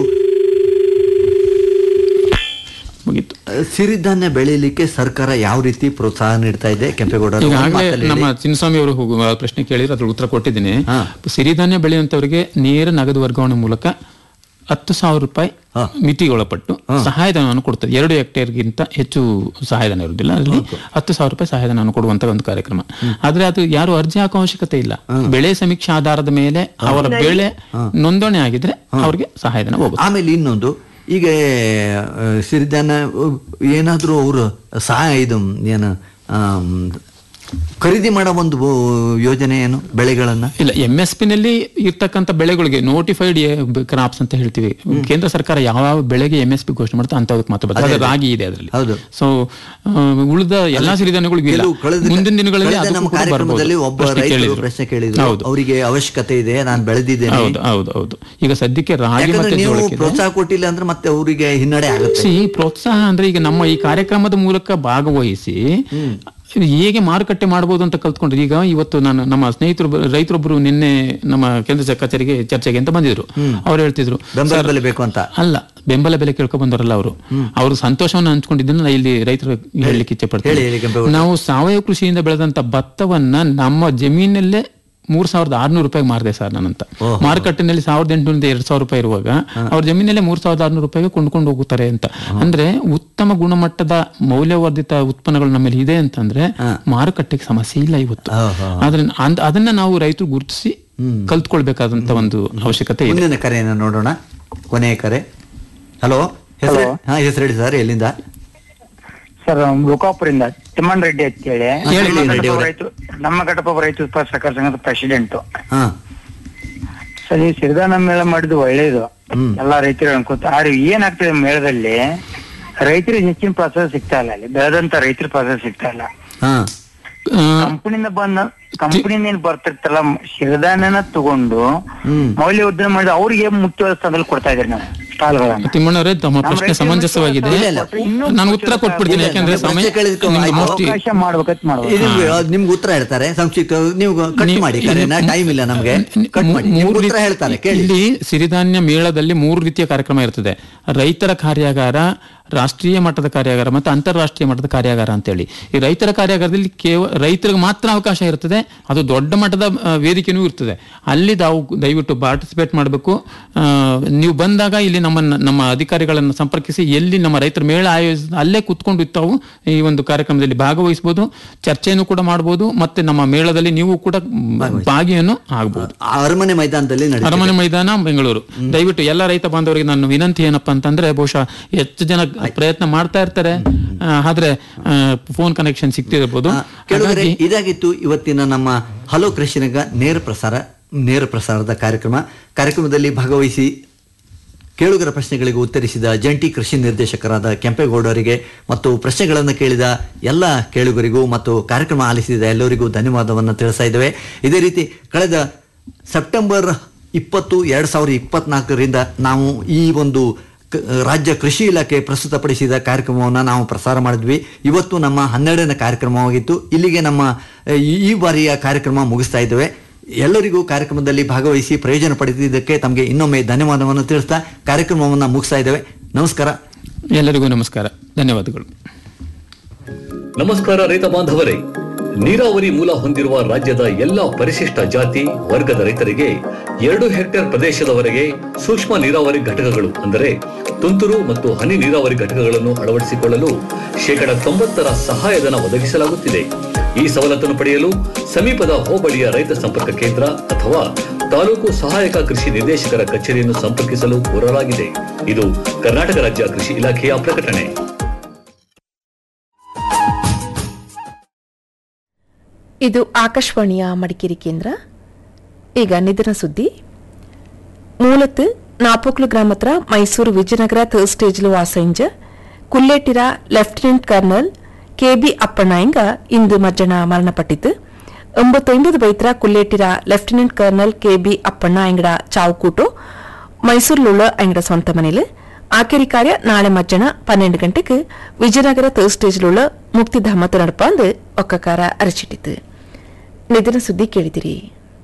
ಅಹ್, ಸಿರಿಧಾನ್ಯ ಬೆಳೀಲಿಕ್ಕೆ ಸರ್ಕಾರ ಯಾವ ರೀತಿ ಪ್ರೋತ್ಸಾಹ ನೀಡ್ತಾ ಇದೆ ಕೆಂಪೇಗೌಡ ಅವ್ರು ಒಂದ್ ಈಗಾಗಲೇ ಮಾತಲ್ಲಿ ನಮ್ಮ ಹೇಳಿ. ಚಿನ್ನಸ್ವಾಮಿ ಅವರು ಹೋಗುವ ಪ್ರಶ್ನೆ ಕೇಳಿದ್ರೆ ಅದ್ರ ಉತ್ತರ ಕೊಟ್ಟಿದ್ದೀನಿ ಸಿರಿಧಾನ್ಯ ಬೆಳೆಯುವಂತವರಿಗೆ ನೇರ ನಗದು ವರ್ಗಾವಣೆ ಮೂಲಕ ಹತ್ತು ಸಾವಿರ ರೂಪಾಯಿ ಮಿತಿಗೊಳಪಟ್ಟು ಸಹಾಯಧನವನ್ನು ಕೊಡ್ತದೆ ಎರಡು ಹೆಕ್ಟೇರ್ಗಿಂತ ಹೆಚ್ಚು ಸಹಾಯಧನ ಇರುವುದಿಲ್ಲ ಅದರಲ್ಲಿ ಹತ್ತು ಸಾವಿರ ರೂಪಾಯಿ ಸಹಾಯಧನವನ್ನು ಕೊಡುವಂತ ಒಂದು ಕಾರ್ಯಕ್ರಮ ಆದ್ರೆ ಅದು ಯಾರು ಅರ್ಜಿ ಹಾಕೋ ಅವಶ್ಯಕತೆ ಇಲ್ಲ ಬೆಳೆ ಸಮೀಕ್ಷೆ ಆಧಾರದ ಮೇಲೆ ಅವರ ಬೆಳೆ ನೋಂದಣಿ ಆಗಿದ್ರೆ ಅವ್ರಿಗೆ ಸಹಾಯಧನ ಹೋಗುತ್ತೆ ಆಮೇಲೆ ಇನ್ನೊಂದು ಈಗ ಆ, ಸಿರಿಧಾನ್ಯ ಉ, ಏನಾದ್ರೂ ಅವರು ಸಹಾಯ ಇದು ಏನು ಆಮ್, ಖರೀದಿ ಮಾಡೋ ಒಂದು ಉ, ಯೋಜನೆ ಏನು ಬೆಳೆಗಳನ್ನ ಇಲ್ಲ ಎಂ ಎಸ್ ಪಿ ನಲ್ಲಿ ಇರ್ತಕ್ಕಂಥ ಬೆಳೆಗಳಿಗೆ ನೋಟಿಫೈಡ್ ಕ್ರಾಪ್ಸ್ ಅಂತ ಹೇಳ್ತೀವಿ ಕೇಂದ್ರ ಸರ್ಕಾರ ಯಾವ ಬೆಳೆಗೆ ಎಂ ಎಸ್ ಪಿ ಘೋಷಣೆ ಮಾಡುತ್ತೆ ಅಂತದಕ್ಕೆ ಮಾತ್ರ ಬರ್ತದೆ ಅದೇ, ಅದು ಅದೇ. ರಾಗಿ ಇದೆ ಅದರಲ್ಲಿ ಹೌದು ಸೊ ಉಳಿದ ಎಲ್ಲಾ ಸಿರಿಧಾನ್ಯಗಳಿಗೂ ಇಲ್ಲ ಕೆಲವು ಕಳೆದ ಮುಂದಿನ ದಿನಗಳಲ್ಲಿ ಕಳೆದ ಅದಕ್ಕೂ ನಮ್ಮ ಕೂಡ ಕಾರ್ಯಕ್ರಮದಲ್ಲಿ ಬರ್ಬೋದು. ಒಬ್ಬ ಪ್ರಶ್ನೆ ರೈತರು ಕೇಳಿದ್ರು. ಪ್ರಶ್ನೆ ಕೇಳಿದ್ರು ಹೌದು ಅವರಿಗೆ ಅವಶ್ಯಕತೆ ಇದೆ ನಾನು ಬೆಳೆದಿದ್ದೇನೆ ಹೌದು ಹೌದು ಹೌದು ಈಗ ಸದ್ಯಕ್ಕೆ ರಾಗಿ ಯಾಕಂದ್ರೆ ಮತ್ತೆ ನೀವು ಜೋಳಕ್ಕಿದೆ. ಪ್ರೋತ್ಸಾಹ ಕೊಟ್ಟಿಲ್ಲ ಅಂದ್ರೆ ಮತ್ತೆ ಅವರಿಗೆ ಹಿನ್ನಡೆ ಆಗುತ್ತೆ ಸಿ ಪ್ರೋತ್ಸಾಹ ಅಂದ್ರೆ ಈಗ ನಮ್ಮ ಈ ಕಾರ್ಯಕ್ರಮದ ಮೂಲಕ ಭಾಗವಹಿಸಿ ಹೇಗೆ ಮಾರುಕಟ್ಟೆ ಮಾಡಬಹುದು ಅಂತ ಕಲ್ತ್ಕೊಂಡ್ರೆ ಈಗ ಇವತ್ತು ನಾನು ನಮ್ಮ ಸ್ನೇಹಿತರು ರೈತರೊಬ್ಬರು ನಿನ್ನೆ ನಮ್ಮ ಕೇಂದ್ರ ಸ- ಕಚೇರಿಗೆ ಚರ್ಚೆಗೆ ಅಂತ ಬಂದಿದ್ರು ಅವ್ರು ಹೇಳ್ತಿದ್ರು ಬೆಂಬಲ "ಸರ್, ಬೆಲೆ ಬೇಕು ಅಂತ ಅಲ್ಲ ಬೆಂಬಲ ಬೆಲೆ ಕೇಳ್ಕೊ ಬಂದವರಲ್ಲ ಅವರು ಅವರು ಸಂತೋಷವನ್ನು ಹಂಚ್ಕೊಂಡಿದ್ದನ್ನ ನಾ ಇಲ್ಲಿ ರೈತರು ಹೇಳಲಿಕ್ಕೆ ಇಚ್ಛೆ ಹೇಳಿ, ಹೇಳಿ, ಕೆಂಪೇಗೌಡ. ಪಡ್ತೀನಿ ನಾವು ಸಾವಯವ ಕೃಷಿಯಿಂದ ಬೆಳೆದಂತ ಭತ್ತವನ್ನ ನಮ್ಮ ಜಮೀನಲ್ಲೇ ಮೂರ್ ಸಾವಿರದ ಆರ್ನೂರು ರೂಪಾಯಿಗೆ ಮಾರಿದೆ ಸರ್ ನಾನಂತ ಮಾರುಕಟ್ಟೆನಲ್ಲಿ ಸಾವಿರದ ಎಂಟುನೂರಿಂದ ಎರಡ್ ಸಾವಿರ ರೂಪಾಯಿ ಇರುವಾಗ ಅವ್ರ ಜಮೀನಲ್ಲೇ ಮೂರ್ ಸಾವಿರದ ಆರ್ನೂರು ರೂಪಾಯಿಗೆ ಕೊಂಡ್ಕೊಂಡು ಹೋಗುತ್ತಾರೆ ಅಂತ ಅಂದ್ರೆ ಉತ್ತಮ ಗುಣಮಟ್ಟದ ಮೌಲ್ಯವರ್ಧಿತ ಉತ್ಪನ್ನಗಳು ನಮ್ಮಲ್ಲಿ ಇದೆ ಅಂತಂದ್ರೆ ಮಾರುಕಟ್ಟೆಗೆ ಸಮಸ್ಯೆ ಇಲ್ಲ ಇವತ್ತು ಆದ್ರೆ ಅಂದ್- ಅದನ್ನ ನಾವು ರೈತರು ಗುರುತಿಸಿ ಕಲ್ತ್ಕೊಳ್ಬೇಕಾದಂತ ಒಂದು ಅವಶ್ಯಕತೆ ಇದೆ ಮುಂದಿನ ಕರೆಯನ್ನು ನೋಡೋಣ ಕೊನೆಯ ಕರೆ ಹಲೋ ಹೆಸರು ಹಾ ಹೆಸರು ಹೇಳಿ ಸರ್ ಎಲ್ಲಿಂದ ಸರ್ ಲೋಕಾಪುರಿಂದ ತಿಮ್ಮಣ್ಣ ರೆಡ್ಡಿ ಅಂತ ಹೇಳಿ ಹೇಳಿ, ನಮ್ಮ ರೆಡ್ಡಿ ಘಟಪ್ರಭು ಅವರೇ. ರೈತ ನಮ್ಮ ಘಟಪ್ರಭು ರೈತ ಉತ್ಪಾದಕ ಸಹಕಾರ ಸಂಘದ ಪ್ರೆಸಿಡೆಂಟ್ ಹಾ ಸರ್ ಈ ಸಿರಿಧಾನ ಮೇಳ ಮಾಡಿದ್ದು ಒಳ್ಳೇದು ಎಲ್ಲಾ ರೈತರು ಅನ್ಕೋತ ಆದ್ರೆ ಏನಾಗ್ತದೆ ಮೇಳದಲ್ಲಿ ರೈತರಿಗೆ ಹೆಚ್ಚಿನ ಪ್ರೋತ್ಸಾಹ ಸಿಗ್ತಾ ಇಲ್ಲ ಅಲ್ಲಿ ಬೆಳೆದಂತ ರೈತರ ಪ್ರೋತ್ಸಾಹ ಸಿಗ್ತಾ ಇಲ್ಲ ಹಾ ಕಂಪನಿಯಿಂದ ಬಂದ ಕಂಪನಿಯಿಂದ ಏನ್ ಬರ್ತಿರ್ತಲ್ಲ ಸಿರಿಧಾನ್ಯನ ತಗೊಂಡು ಮೌಲ್ಯವರ್ಧನೆ ಮಾಡಿದ ಅವ್ರಿಗೆ ಮುಖ್ಯವಾದ ಸ್ಥಾನದಲ್ಲಿ ಕೊಡ್ತಾ ಇದ್ದಾರೆ ನಾವು ಸ್ಟಾಲ್ಗಳನ್ನ ತಿಮ್ಮಣ್ಣವರೇ ತಮ್ಮ ಪ್ರಶ್ನೆ ಸಮಂಜಸವಾಗಿದೆ ನಾನು ಉತ್ತರ ಕೊಟ್ಬಿಡ್ತೀನಿ ಯಾಕಂದ್ರೆ ಸಮಯ ನಿಮ್ಗೆ ಮೋಸ್ಟ್ಲಿ ಅವಕಾಶ ಮಾಡ್ಬೇಕಂತ ಮಾಡ್ಬೇಕು ಇದು ನಿಮ್ಗೆ ನಿಮ್ಗೆ ಉತ್ತರ ಹೇಳ್ತಾರೆ ಸಂಕ್ಷಿಪ್ತ ನೀವು ಕಟ್ ಮಾಡಿ ಕರೆನ ಟೈಮ್ ಇಲ್ಲ ನಮ್ಗೆ ಕಟ್ ಮಾಡಿ ನಿಮ್ಗೆ ಮೂರು ಉತ್ತರ ಹೇಳ್ತಾರೆ ಕೇಳಿ ಇಲ್ಲಿ ಸಿರಿಧಾನ್ಯ ಮೇಳದಲ್ಲಿ ಮೂರು ರೀತಿಯ ಕಾರ್ಯಕ್ರಮ ಇರ್ತದೆ ರೈತರ ಕಾರ್ಯಾಗಾರ ರಾಷ್ಟ್ರೀಯ ಮಟ್ಟದ ಕಾರ್ಯಾಗಾರ ಮತ್ತು ಅಂತಾರಾಷ್ಟ್ರೀಯ ಮಟ್ಟದ ಕಾರ್ಯಾಗಾರ ಅಂತೇಳಿ ಈ ರೈತರ ಕಾರ್ಯಾಗಾರದಲ್ಲಿ ಕೇವಲ ರೈತರಿಗೆ ಮಾತ್ರ ಅವಕಾಶ ಇರ್ತದೆ ಅದು ದೊಡ್ಡ ಮಟ್ಟದ ಆ, ವೇದಿಕೆನೂ ಇರ್ತದೆ ಅಲ್ಲಿ ತಾವು ದಯವಿಟ್ಟು ಪಾರ್ಟಿಸಿಪೇಟ್ ಮಾಡಬೇಕು ನೀವು ಬಂದಾಗ ಇಲ್ಲಿ ನಮ್ಮ ನಮ್ಮ ಅಧಿಕಾರಿಗಳನ್ನು ಸಂಪರ್ಕಿಸಿ ಎಲ್ಲಿ ನಮ್ಮ ರೈತರ ಮೇಳ ಆಯೋಜಿಸ ಅಲ್ಲೇ ಕುತ್ಕೊಂಡು ತಾವು ಈ ಒಂದು ಕಾರ್ಯಕ್ರಮದಲ್ಲಿ ಭಾಗವಹಿಸಬಹುದು ಚರ್ಚೆಯನ್ನು ಕೂಡ ಮಾಡಬಹುದು ಮತ್ತೆ ನಮ್ಮ ಮೇಳದಲ್ಲಿ ನೀವು ಕೂಡ ಮ್, ಭಾಗಿಯನ್ನು ಆಗಬಹುದು ಆ ಅರಮನೆ ಮೈದಾನದಲ್ಲಿ ನಡೆಯುತ್ತೆ. ಅರಮನೆ ಮೈದಾನ ಬೆಂಗಳೂರು ದಯವಿಟ್ಟು ಎಲ್ಲ ರೈತ ಬಾಂಧವರಿಗೆ ನನ್ನ ವಿನಂತಿ ಏನಪ್ಪಾ ಅಂತಂದ್ರೆ ಬಹುಶಃ ಹೆಚ್ಚು ಜನ ಪ್ರಯತ್ನ ಮಾಡ್ತಾ ಇರ್ತಾರೆ ಆ, ಆದ್ರೆ ಫೋನ್ ಕನೆಕ್ಷನ್ ಸಿಗ್ತಿರ್ಬೋದು ಕೇಳಿದರೆ ಇದಾಗಿತ್ತು ಇವತ್ತಿನ ನಮ್ಮ ಹಲೋ ಕೃಷಿರಂಗ ನೇರ ಪ್ರಸಾರ ನೇರ ಪ್ರಸಾರದ ಕಾರ್ಯಕ್ರಮ ಕಾರ್ಯಕ್ರಮದಲ್ಲಿ ಭಾಗವಹಿಸಿ ಕೇಳುಗರ ಪ್ರಶ್ನೆಗಳಿಗೆ ಉತ್ತರಿಸಿದ ಜಂಟಿ ಕೃಷಿ ನಿರ್ದೇಶಕರಾದ ಕೆಂಪೇಗೌಡರಿಗೆ ಮತ್ತು ಪ್ರಶ್ನೆಗಳನ್ನು ಕೇಳಿದ ಎಲ್ಲ ಕೇಳುಗರಿಗೂ ಮತ್ತು ಕಾರ್ಯಕ್ರಮ ಆಲಿಸಿದ ಎಲ್ಲರಿಗೂ ಧನ್ಯವಾದವನ್ನು ತಿಳಿಸ್ತಾ ಇದ್ದೇವೆ ಇದೇ ರೀತಿ ಕಳೆದ ಸೆಪ್ಟೆಂಬರ್ ಇಪ್ಪತ್ತು ಎರಡು ಸಾವಿರದ ಇಪ್ಪತ್ನಾಲ್ಕರಿಂದ ನಾವು ಈ ಒಂದು ಕ- ರಾಜ್ಯ ಕೃಷಿ ಇಲಾಖೆ ಪ್ರಸ್ತುತಪಡಿಸಿದ ಕಾರ್ಯಕ್ರಮವನ್ನು ನಾವು ಪ್ರಸಾರ ಮಾಡಿದ್ವಿ ಇವತ್ತು ನಮ್ಮ ಹನ್ನೆರಡನೇ ಕಾರ್ಯಕ್ರಮವಾಗಿತ್ತು ಇಲ್ಲಿಗೆ ನಮ್ಮ ಅಹ್, ಈ- ಈ ಬಾರಿಯ ಕಾರ್ಯಕ್ರಮ ಮುಗಿಸ್ತಾ ಇದ್ದೇವೆ ಎಲ್ಲರಿಗೂ ಕಾರ್ಯಕ್ರಮದಲ್ಲಿ ಭಾಗವಹಿಸಿ ಪ್ರಯೋಜನ ಪಡೆದಿದ್ದಕ್ಕೆ ತಮಗೆ ಇನ್ನೊಮ್ಮೆ ಧನ್ಯವಾದವನ್ನು ತಿಳಿಸ್ತಾ ಕಾರ್ಯಕ್ರಮವನ್ನು ಮುಗಿಸ್ತಾ ಇದ್ದೇವೆ ನಮಸ್ಕಾರ ಎಲ್ಲರಿಗೂ ನಮಸ್ಕಾರ ಧನ್ಯವಾದಗಳು ನಮಸ್ಕಾರ ರೈತ ಬಾಂಧವರೇ ನೀರಾವರಿ ಮೂಲ ಹೊಂದಿರುವ ರಾಜ್ಯದ ಎಲ್ಲಾ ಪರಿಶಿಷ್ಟ ಜಾತಿ ವರ್ಗದ ರೈತರಿಗೆ ಎರಡು ಹೆಕ್ಟೇರ್ ಪ್ರದೇಶದವರೆಗೆ ಸೂಕ್ಷ್ಮ ನೀರಾವರಿ ಘಟಕಗಳು ಅಂದರೆ ತುಂತುರು ಮತ್ತು ಹನಿ ನೀರಾವರಿ ಘಟಕಗಳನ್ನು ಅಳವಡಿಸಿಕೊಳ್ಳಲು ಶೇಕಡ ತೊಂಬತ್ತರ ಸಹಾಯಧನ ಒದಗಿಸಲಾಗುತ್ತಿದೆ ಈ ಸವಲತ್ತನ್ನು ಪಡೆಯಲು ಸಮೀಪದ ಹೋಬಳಿಯ ರೈತ ಸಂಪರ್ಕ ಕೇಂದ್ರ ಅಥವಾ ತಾಲೂಕು ಸಹಾಯಕ ಕೃಷಿ ನಿರ್ದೇಶಕರ ಕಚೇರಿಯನ್ನು ಸಂಪರ್ಕಿಸಲು ಕೋರಲಾಗಿದೆ ಇದು ಕರ್ನಾಟಕ ರಾಜ್ಯ ಕೃಷಿ ಇಲಾಖೆಯ ಪ್ರಕಟಣೆ ಇದು ಆಕಾಶವಾಣಿಯ ಮಡಿಕೇರಿ ಕೇಂದ್ರ ಈಗ ನಿಧನ ಸುದ್ದಿ ಮೂಲತ್ ನಾಪೋಕ್ಲು ಗ್ರಾಮ ಹತ್ರ ಮೈಸೂರು ವಿಜಯನಗರ ಥರ್ಡ್ ಸ್ಟೇಜ್ಲು ವಾಸಂಜ ಕುಲ್ಲೇಟಿರ ಲೆಫ್ಟಿನೆಂಟ್ ಕರ್ನಲ್ ಕೆಬಿ ಅಪ್ಪಣ್ಣಾಯಿಂಗ ಇಂದು ಮಜ್ಜನ ಮರಣಪಟ್ಟಿತು ಒಂಬತ್ತೊಂಬತ್ತು ಬೈತ್ರ Kulletira lieutenant colonel KB Appanna ಅಂಗಡ ಚಾವುಕೂಟು ಮೈಸೂರಿലുള്ള ಅಂಗಡ ಸ್ವಂತ ಮನೇಲಿ ಆಖರಿ ಕಾರ್ಯ ನಾಳೆ ಮಧ್ಯಾಹ್ನ ಪನ್ನೆಂಡು ಗಂಟೆಗೆ ವಿಜಯನಗರ ಥರ್ಡ್ ಸ್ಟೇಜ್ലുള്ള ಮುಕ್ತಿಧಾಮತ್ತು ನಡಪಾಂದು ಒಕ್ಕಕಾರ ಅರಚಿಟ್ಟಿತು ನಿಧನ ಸುದ್ದಿ ಕೇಳಿದಿರಿ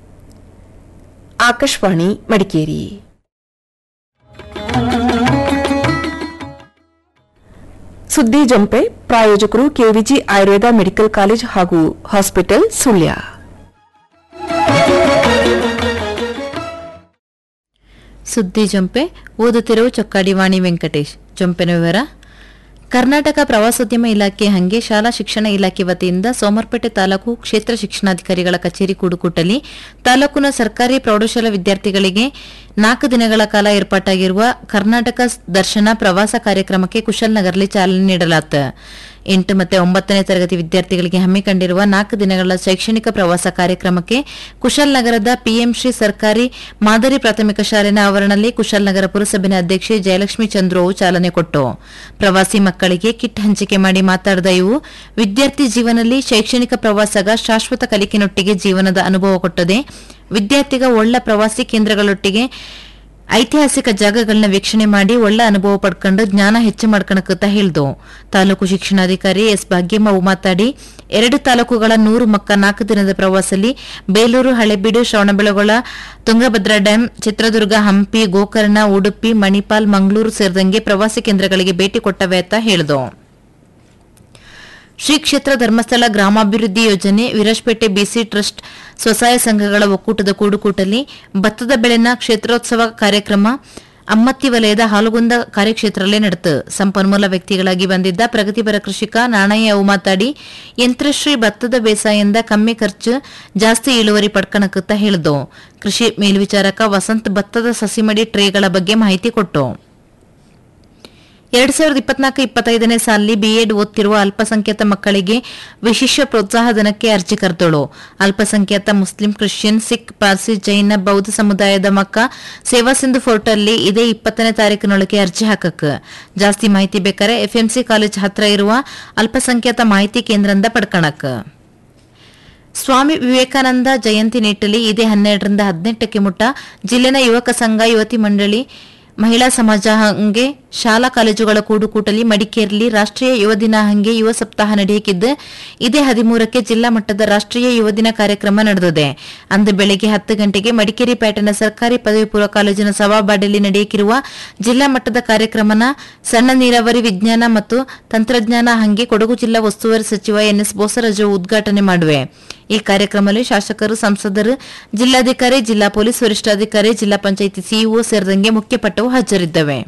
ಆಕಾಶವಾಣಿ ಮಡಿಕೇರಿ ಸುದ್ದಿ ಜಂಪೆ ಪ್ರಾಯೋಜಕರು ಕೆವಿಜಿ ಆಯುರ್ವೇದ ಮೆಡಿಕಲ್ ಕಾಲೇಜ್ ಹಾಗೂ ಹಾಸ್ಪಿಟಲ್ ಸುಳ್ಯ ಸುದ್ದಿ ಜಂಪೆ ಓದುತ್ತಿರುವ ಚೊಕ್ಕಾಡಿ ವಾಣಿ ವೆಂಕಟೇಶ್ ಜಂಪೆನ ವಿವರ ಕರ್ನಾಟಕ ಪ್ರವಾಸೋದ್ಯಮ ಇಲಾಖೆ ಹಂಗೆ ಶಾಲಾ ಶಿಕ್ಷಣ ಇಲಾಖೆ ವತಿಯಿಂದ ಸೋಮರ್ಪೇಟೆ ತಾಲೂಕು ಕ್ಷೇತ್ರ ಶಿಕ್ಷಣಾಧಿಕಾರಿಗಳ ಕಚೇರಿ ಕೂಡುಕೂಟಲ್ಲಿ ತಾಲೂಕಿನ ಸರ್ಕಾರಿ ಪ್ರೌಢಶಾಲಾ ವಿದ್ಯಾರ್ಥಿಗಳಿಗೆ ನಾಲ್ಕು ದಿನಗಳ ಕಾಲ ಏರ್ಪಾಟಾಗಿರುವ ಕರ್ನಾಟಕ ದರ್ಶನ ಪ್ರವಾಸ ಕಾರ್ಯಕ್ರಮಕ್ಕೆ ಕುಶಲ್ನಗರ್ಲಿ ಚಾಲನೆ ನೀಡಲಾಯಿತು ಎಂಟು ಮತ್ತು ಒಂಬತ್ತನೇ ತರಗತಿ ವಿದ್ಯಾರ್ಥಿಗಳಿಗೆ ಹಮ್ಮಿಕೊಂಡಿರುವ ನಾಲ್ಕು ದಿನಗಳ ಶೈಕ್ಷಣಿಕ ಪ್ರವಾಸ ಕಾರ್ಯಕ್ರಮಕ್ಕೆ ಕುಶಲ್ನಗರದ ಪಿಎಂ ಶ್ರೀ ಸರ್ಕಾರಿ ಮಾದರಿ ಪ್ರಾಥಮಿಕ ಶಾಲೆನ ಆವರಣದಲ್ಲಿ ಕುಶಲ್ನಗರ ಪುರಸಭೆನ ಅಧ್ಯಕ್ಷೆ ಜಯಲಕ್ಷ್ಮಿ ಚಂದ್ರು ಚಾಲನೆ ಕೊಟ್ಟು ಪ್ರವಾಸಿ ಮಕ್ಕಳಿಗೆ ಕಿಟ್ ಹಂಚಿಕೆ ಮಾಡಿ ಮಾತಾಡಿದ ಇವು ವಿದ್ಯಾರ್ಥಿ ಜೀವನದಲ್ಲಿ ಶೈಕ್ಷಣಿಕ ಪ್ರವಾಸಗ ಶಾಶ್ವತ ಕಲಿಕೆನೊಟ್ಟಿಗೆ ಜೀವನದ ಅನುಭವ ಕೊಟ್ಟದೆ ವಿದ್ಯಾರ್ಥಿಗ ಒಳ್ಳ ಪ್ರವಾಸಿ ಕೇಂದ್ರಗಳೊಟ್ಟಿಗೆ ಐತಿಹಾಸಿಕ ಜಾಗಗಳನ್ನ ವೀಕ್ಷಣೆ ಮಾಡಿ ಒಳ್ಳೆ ಅನುಭವ ಪಡ್ಕೊಂಡು ಜ್ಞಾನ ಹೆಚ್ಚು ಮಾಡ್ಕೊಳಕತ್ತ ಹೇಳ್ದು ತಾಲೂಕು ಶಿಕ್ಷಣಾಧಿಕಾರಿ ಎಸ್ ಭಾಗ್ಯಮ್ಮ ಮಾತಾಡಿ ಎರಡು ತಾಲೂಕುಗಳ ನೂರು ಮಕ್ಕ ನಾಲ್ಕು ದಿನದ ಪ್ರವಾಸದಲ್ಲಿ ಬೇಲೂರು ಹಳೆಬೀಡು ಶ್ರವಣಬೆಳಗೊಳ ತುಂಗಭದ್ರಾ ಡ್ಯಾಂ ಚಿತ್ರದುರ್ಗ ಹಂಪಿ ಗೋಕರ್ಣ ಉಡುಪಿ ಮಣಿಪಾಲ್ ಮಂಗಳೂರು ಸೇರಿದಂಗೆ ಪ್ರವಾಸಿ ಕೇಂದ್ರಗಳಿಗೆ ಭೇಟಿ ಕೊಟ್ಟವೆ ಅಂತ ಹೇಳ್ದು ಶ್ರೀ ಕ್ಷೇತ್ರ ಧರ್ಮಸ್ಥಳ ಗ್ರಾಮಾಭಿವೃದ್ಧಿ ಯೋಜನೆ ವಿರಾಜಪೇಟೆ ಬಿಸಿ ಟ್ರಸ್ಟ್ ಸ್ವಸಹಾಯ ಸಂಘಗಳ ಒಕ್ಕೂಟದ ಕೂಡುಕೂಟಲ್ಲಿ ಭತ್ತದ ಬೆಳೆನ ಕ್ಷೇತ್ರೋತ್ಸವ ಕಾರ್ಯಕ್ರಮ ಅಮ್ಮತ್ತಿ ವಲಯದ ಹಾಲುಗುಂದ ಕಾರ್ಯಕ್ಷೇತ್ರದಲ್ಲೇ ನಡೆತು ಸಂಪನ್ಮೂಲ ವ್ಯಕ್ತಿಗಳಾಗಿ ಬಂದಿದ್ದ ಪ್ರಗತಿಪರ ಕೃಷಿಕ ನಾಣಯ್ಯ ಅವು ಮಾತಾಡಿ ಯಂತ್ರಶ್ರೀ ಭತ್ತದ ಬೇಸಾಯದಿಂದ ಕಮ್ಮಿ ಖರ್ಚು ಜಾಸ್ತಿ ಇಳುವರಿ ಪಡ್ಕಣಕತ್ತ ಹೇಳಿದು ಕೃಷಿ ಮೇಲ್ವಿಚಾರಕ ವಸಂತ್ ಭತ್ತದ ಸಸಿಮಡಿ ಟ್ರೇಗಳ ಬಗ್ಗೆ ಮಾಹಿತಿ ಕೊಟ್ಟು ಎರಡ್ ಸಾವಿರದ ಇಪ್ಪತ್ನಾಲ್ಕು ಇಪ್ಪತ್ತೈದನೇ ಸಾಲಿನಲ್ಲಿ ಬಿಎಡ್ ಓದ್ತಿರುವ ಅಲ್ಪಸಂಖ್ಯಾತ ಮಕ್ಕಳಿಗೆ ವಿಶೇಷ ಪ್ರೋತ್ಸಾಹಧನಕ್ಕೆ ಅರ್ಜಿ ಕರೆದಳು ಅಲ್ಪಸಂಖ್ಯಾತ ಮುಸ್ಲಿಂ ಕ್ರಿಶ್ಚಿಯನ್ ಸಿಖ್ ಪಾರ್ಸಿ ಜೈನ ಬೌದ್ಧ ಸಮುದಾಯದ ಮಕ್ಕ ಸೇವಾ ಸಿಂಧು ಪೋರ್ಟಲ್ಲಿ ಇದೇ ಇಪ್ಪತ್ತನೇ ತಾರೀಕಿನೊಳಗೆ ಅರ್ಜಿ ಹಾಕಕ್ ಜಾಸ್ತಿ ಮಾಹಿತಿ ಬೇಕಾರೆ ಎಫ್ಎಂಸಿ ಕಾಲೇಜ್ ಹತ್ರ ಇರುವ ಅಲ್ಪಸಂಖ್ಯಾತ ಮಾಹಿತಿ ಕೇಂದ್ರದಿಂದ ಪಡ್ಕಣಕ್ ಸ್ವಾಮಿ ವಿವೇಕಾನಂದ ಜಯಂತಿ ನಿಟ್ಟಲ್ಲಿ ಇದೇ ಹನ್ನೆರಡರಿಂದ ಹದಿನೆಂಟಕ್ಕೆ ಮುಟ್ಟ ಜಿಲ್ಲೆನ ಯುವಕ ಸಂಘ ಯುವತಿ ಮಂಡಳಿ ಮಹಿಳಾ ಸಮಾಜ ಹಂಗೆ ಶಾಲಾ ಕಾಲೇಜುಗಳ ಕೂಡುಕೂಟಲಿ ಮಡಿಕೇರಿಯಲ್ಲಿ ರಾಷ್ಟ್ರೀಯ ಯುವ ದಿನ ಹಂಗೆ ಯುವ ಸಪ್ತಾಹ ನಡೆಯಕಿದ್ದು ಇದೇ ಹದಿಮೂರಕ್ಕೆ ಜಿಲ್ಲಾ ಮಟ್ಟದ ರಾಷ್ಟ್ರೀಯ ಯುವ ದಿನ ಕಾರ್ಯಕ್ರಮ ನಡೆದಿದೆ ಅಂದು ಬೆಳಗ್ಗೆ ಹತ್ತು ಗಂಟೆಗೆ ಮಡಿಕೇರಿ ಪೇಟೆನ ಸರ್ಕಾರಿ ಪದವಿ ಪೂರ್ವ ಕಾಲೇಜಿನ ಸಭಾಬಾಡಿಯಲ್ಲಿ ನಡೆಯಕಿರುವ ಜಿಲ್ಲಾ ಮಟ್ಟದ ಕಾರ್ಯಕ್ರಮನ ಸಣ್ಣ ನೀರಾವರಿ ವಿಜ್ಞಾನ ಮತ್ತು ತಂತ್ರಜ್ಞಾನ ಹಂಗೆ ಕೊಡಗು ಜಿಲ್ಲಾ ಉಸ್ತುವಾರಿ ಸಚಿವ ಎನ್ಎಸ್ ಬೋಸರಾಜು ಉದ್ಘಾಟನೆ ಮಾಡುವೆ ಈ ಕಾರ್ಯಕ್ರಮದಲ್ಲಿ ಶಾಸಕರು ಸಂಸದರು ಜಿಲ್ಲಾಧಿಕಾರಿ ಜಿಲ್ಲಾ ಪೊಲೀಸ್ ವರಿಷ್ಠಾಧಿಕಾರಿ ಜಿಲ್ಲಾ ಪಂಚಾಯಿತಿ ಸಿಇಒ ಸೇರಿದಂಗೆ ಮುಖ್ಯಪಟ್ಟವು ಹಾಜರಿದ್ದವೆ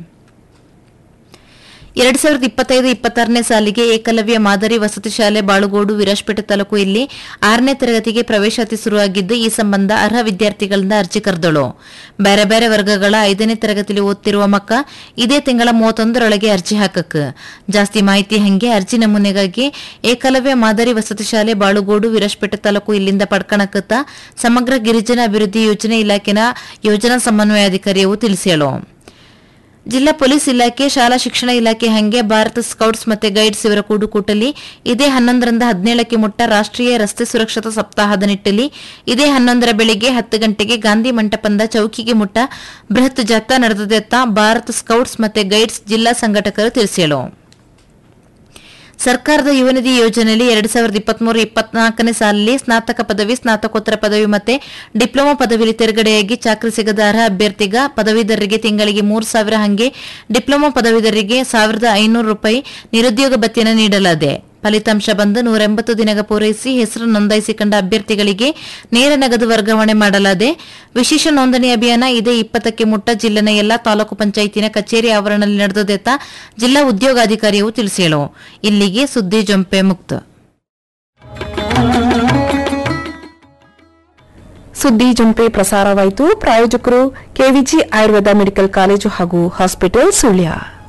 ಎರಡ್ ಸಾವಿರದ ಇಪ್ಪತ್ತೈದು ಇಪ್ಪತ್ತಾರನೇ ಸಾಲಿಗೆ ಏಕಲವ್ಯ ಮಾದರಿ ವಸತಿ ಶಾಲೆ ಬಾಳುಗೋಡು ವಿರಾಜಪೇಟೆ ತಾಲೂಕು ಇಲ್ಲಿ ಆರನೇ ತರಗತಿಗೆ ಪ್ರವೇಶಾತಿ ಶುರುವಾಗಿದ್ದು ಈ ಸಂಬಂಧ ಅರ್ಹ ವಿದ್ಯಾರ್ಥಿಗಳಿಂದ ಅರ್ಜಿ ಕರೆದಳು ಬೇರೆ ಬೇರೆ ವರ್ಗಗಳ ಐದನೇ ತರಗತಿಯಲ್ಲಿ ಓದ್ತಿರುವ ಮಕ್ಕ ಇದೇ ತಿಂಗಳ ಮೂವತ್ತೊಂದರೊಳಗೆ ಅರ್ಜಿ ಹಾಕಕ್ ಜಾಸ್ತಿ ಮಾಹಿತಿ ಹಂಗೆ ಅರ್ಜಿ ನಮೂನೆಗಾಗಿ ಏಕಲವ್ಯ ಮಾದರಿ ವಸತಿ ಶಾಲೆ ಬಾಳುಗೋಡು ವಿರಾಜಪೇಟೆ ತಾಲೂಕು ಇಲ್ಲಿಂದ ಪಡ್ಕಣಕತ್ತ ಸಮಗ್ರ ಗಿರಿಜನ ಅಭಿವೃದ್ಧಿ ಯೋಜನೆ ಇಲಾಖೆನ ಯೋಜನಾ ಸಮನ್ವಯಾಧಿಕಾರಿಯು ತಿಳಿಸ್ಯಾಳು ಜಿಲ್ಲಾ ಪೊಲೀಸ್ ಇಲಾಖೆ ಶಾಲಾ ಶಿಕ್ಷಣ ಇಲಾಖೆ ಹಂಗೆ ಭಾರತ ಸ್ಕೌಟ್ಸ್ ಮತ್ತೆ ಗೈಡ್ಸ್ ಇವರ ಕೂಡುಕೂಟಲಿ ಇದೇ ಹನ್ನೊಂದರಿಂದ ಹದಿನೇಳಕ್ಕೆ ಮುಟ್ಟ ರಾಷ್ಟ್ರೀಯ ರಸ್ತೆ ಸುರಕ್ಷತಾ ಸಪ್ತಾಹದ ನಿಟ್ಟಲ್ಲಿ ಇದೇ ಹನ್ನೊಂದರ ಬೆಳಿಗ್ಗೆ ಹತ್ತು ಗಂಟೆಗೆ ಗಾಂಧಿ ಮಂಟಪದ ಚೌಕಿಗೆ ಮುಟ್ಟ ಬೃಹತ್ ಜಾಥಾ ನಡೆದದೆತ್ತ ಭಾರತ ಸ್ಕೌಟ್ಸ್ ಮತ್ತೆ ಗೈಡ್ಸ್ ಜಿಲ್ಲಾ ಸಂಘಟಕರು ತಿಳಿಸಿದರು ಸರ್ಕಾರದ ಯುವನಿಧಿ ಯೋಜನೆಯಲ್ಲಿ ಎರಡ್ ಸಾವಿರದ ಇಪ್ಪತ್ಮೂರು ಇಪ್ಪತ್ನಾಲ್ಕನೇ ಸಾಲಿನಲ್ಲಿ ಸ್ನಾತಕ ಪದವಿ ಸ್ನಾತಕೋತ್ತರ ಪದವಿ ಮತ್ತೆ ಡಿಪ್ಲೊಮಾ ಪದವಿಯಲ್ಲಿ ತೆರಗಡೆಯಾಗಿ ಚಾಕರಿ ಸಿಗದ ಅರ್ಹ ಅಭ್ಯರ್ಥಿಗ ಪದವೀಧರರಿಗೆ ತಿಂಗಳಿಗೆ ಮೂರು ಸಾವಿರ ಹಂಗೆ ಡಿಪ್ಲೊಮಾ ಪದವೀಧರರಿಗೆ ಸಾವಿರದ ಐನೂರು ರೂಪಾಯಿ ನಿರುದ್ಯೋಗ ಭತ್ಯೆಯನ್ನು ನೀಡಲಾಗಿದೆ ಫಲಿತಾಂಶ ಬಂದು ನೂರ ಎಂಬತ್ತು ದಿನಗ ಪೂರೈಸಿ ಹೆಸರು ನೋಂದಾಯಿಸಿಕೊಂಡ ಅಭ್ಯರ್ಥಿಗಳಿಗೆ ನೇರ ನಗದು ವರ್ಗಾವಣೆ ಮಾಡಲಾದೆ ವಿಶೇಷ ನೋಂದಣಿ ಅಭಿಯಾನ ಇದೇ ಇಪ್ಪತ್ತಕ್ಕೆ ಮುಟ್ಟ ಜಿಲ್ಲೆನ ಎಲ್ಲಾ ತಾಲೂಕು ಪಂಚಾಯಿತಿನ ಕಚೇರಿ ಆವರಣದಲ್ಲಿ ನಡೆದದೆತ್ತ ಜಿಲ್ಲಾ ಉದ್ಯೋಗಾಧಿಕಾರಿಯು ತಿಳಿಸಿಳು ಇಲ್ಲಿಗೆ ಸುದ್ದಿ ಜೊಂಪೆ ಮುಕ್ತ ಸುದ್ದಿ ಜಂಪೆ ಪ್ರಸಾರವಾಯಿತು ಪ್ರಾಯೋಜಕರು ಕೆವಿಜಿ ಆಯುರ್ವೇದ ಮೆಡಿಕಲ್ ಕಾಲೇಜು ಹಾಗೂ ಹಾಸ್ಪಿಟಲ್ ಸುಳ್ಯ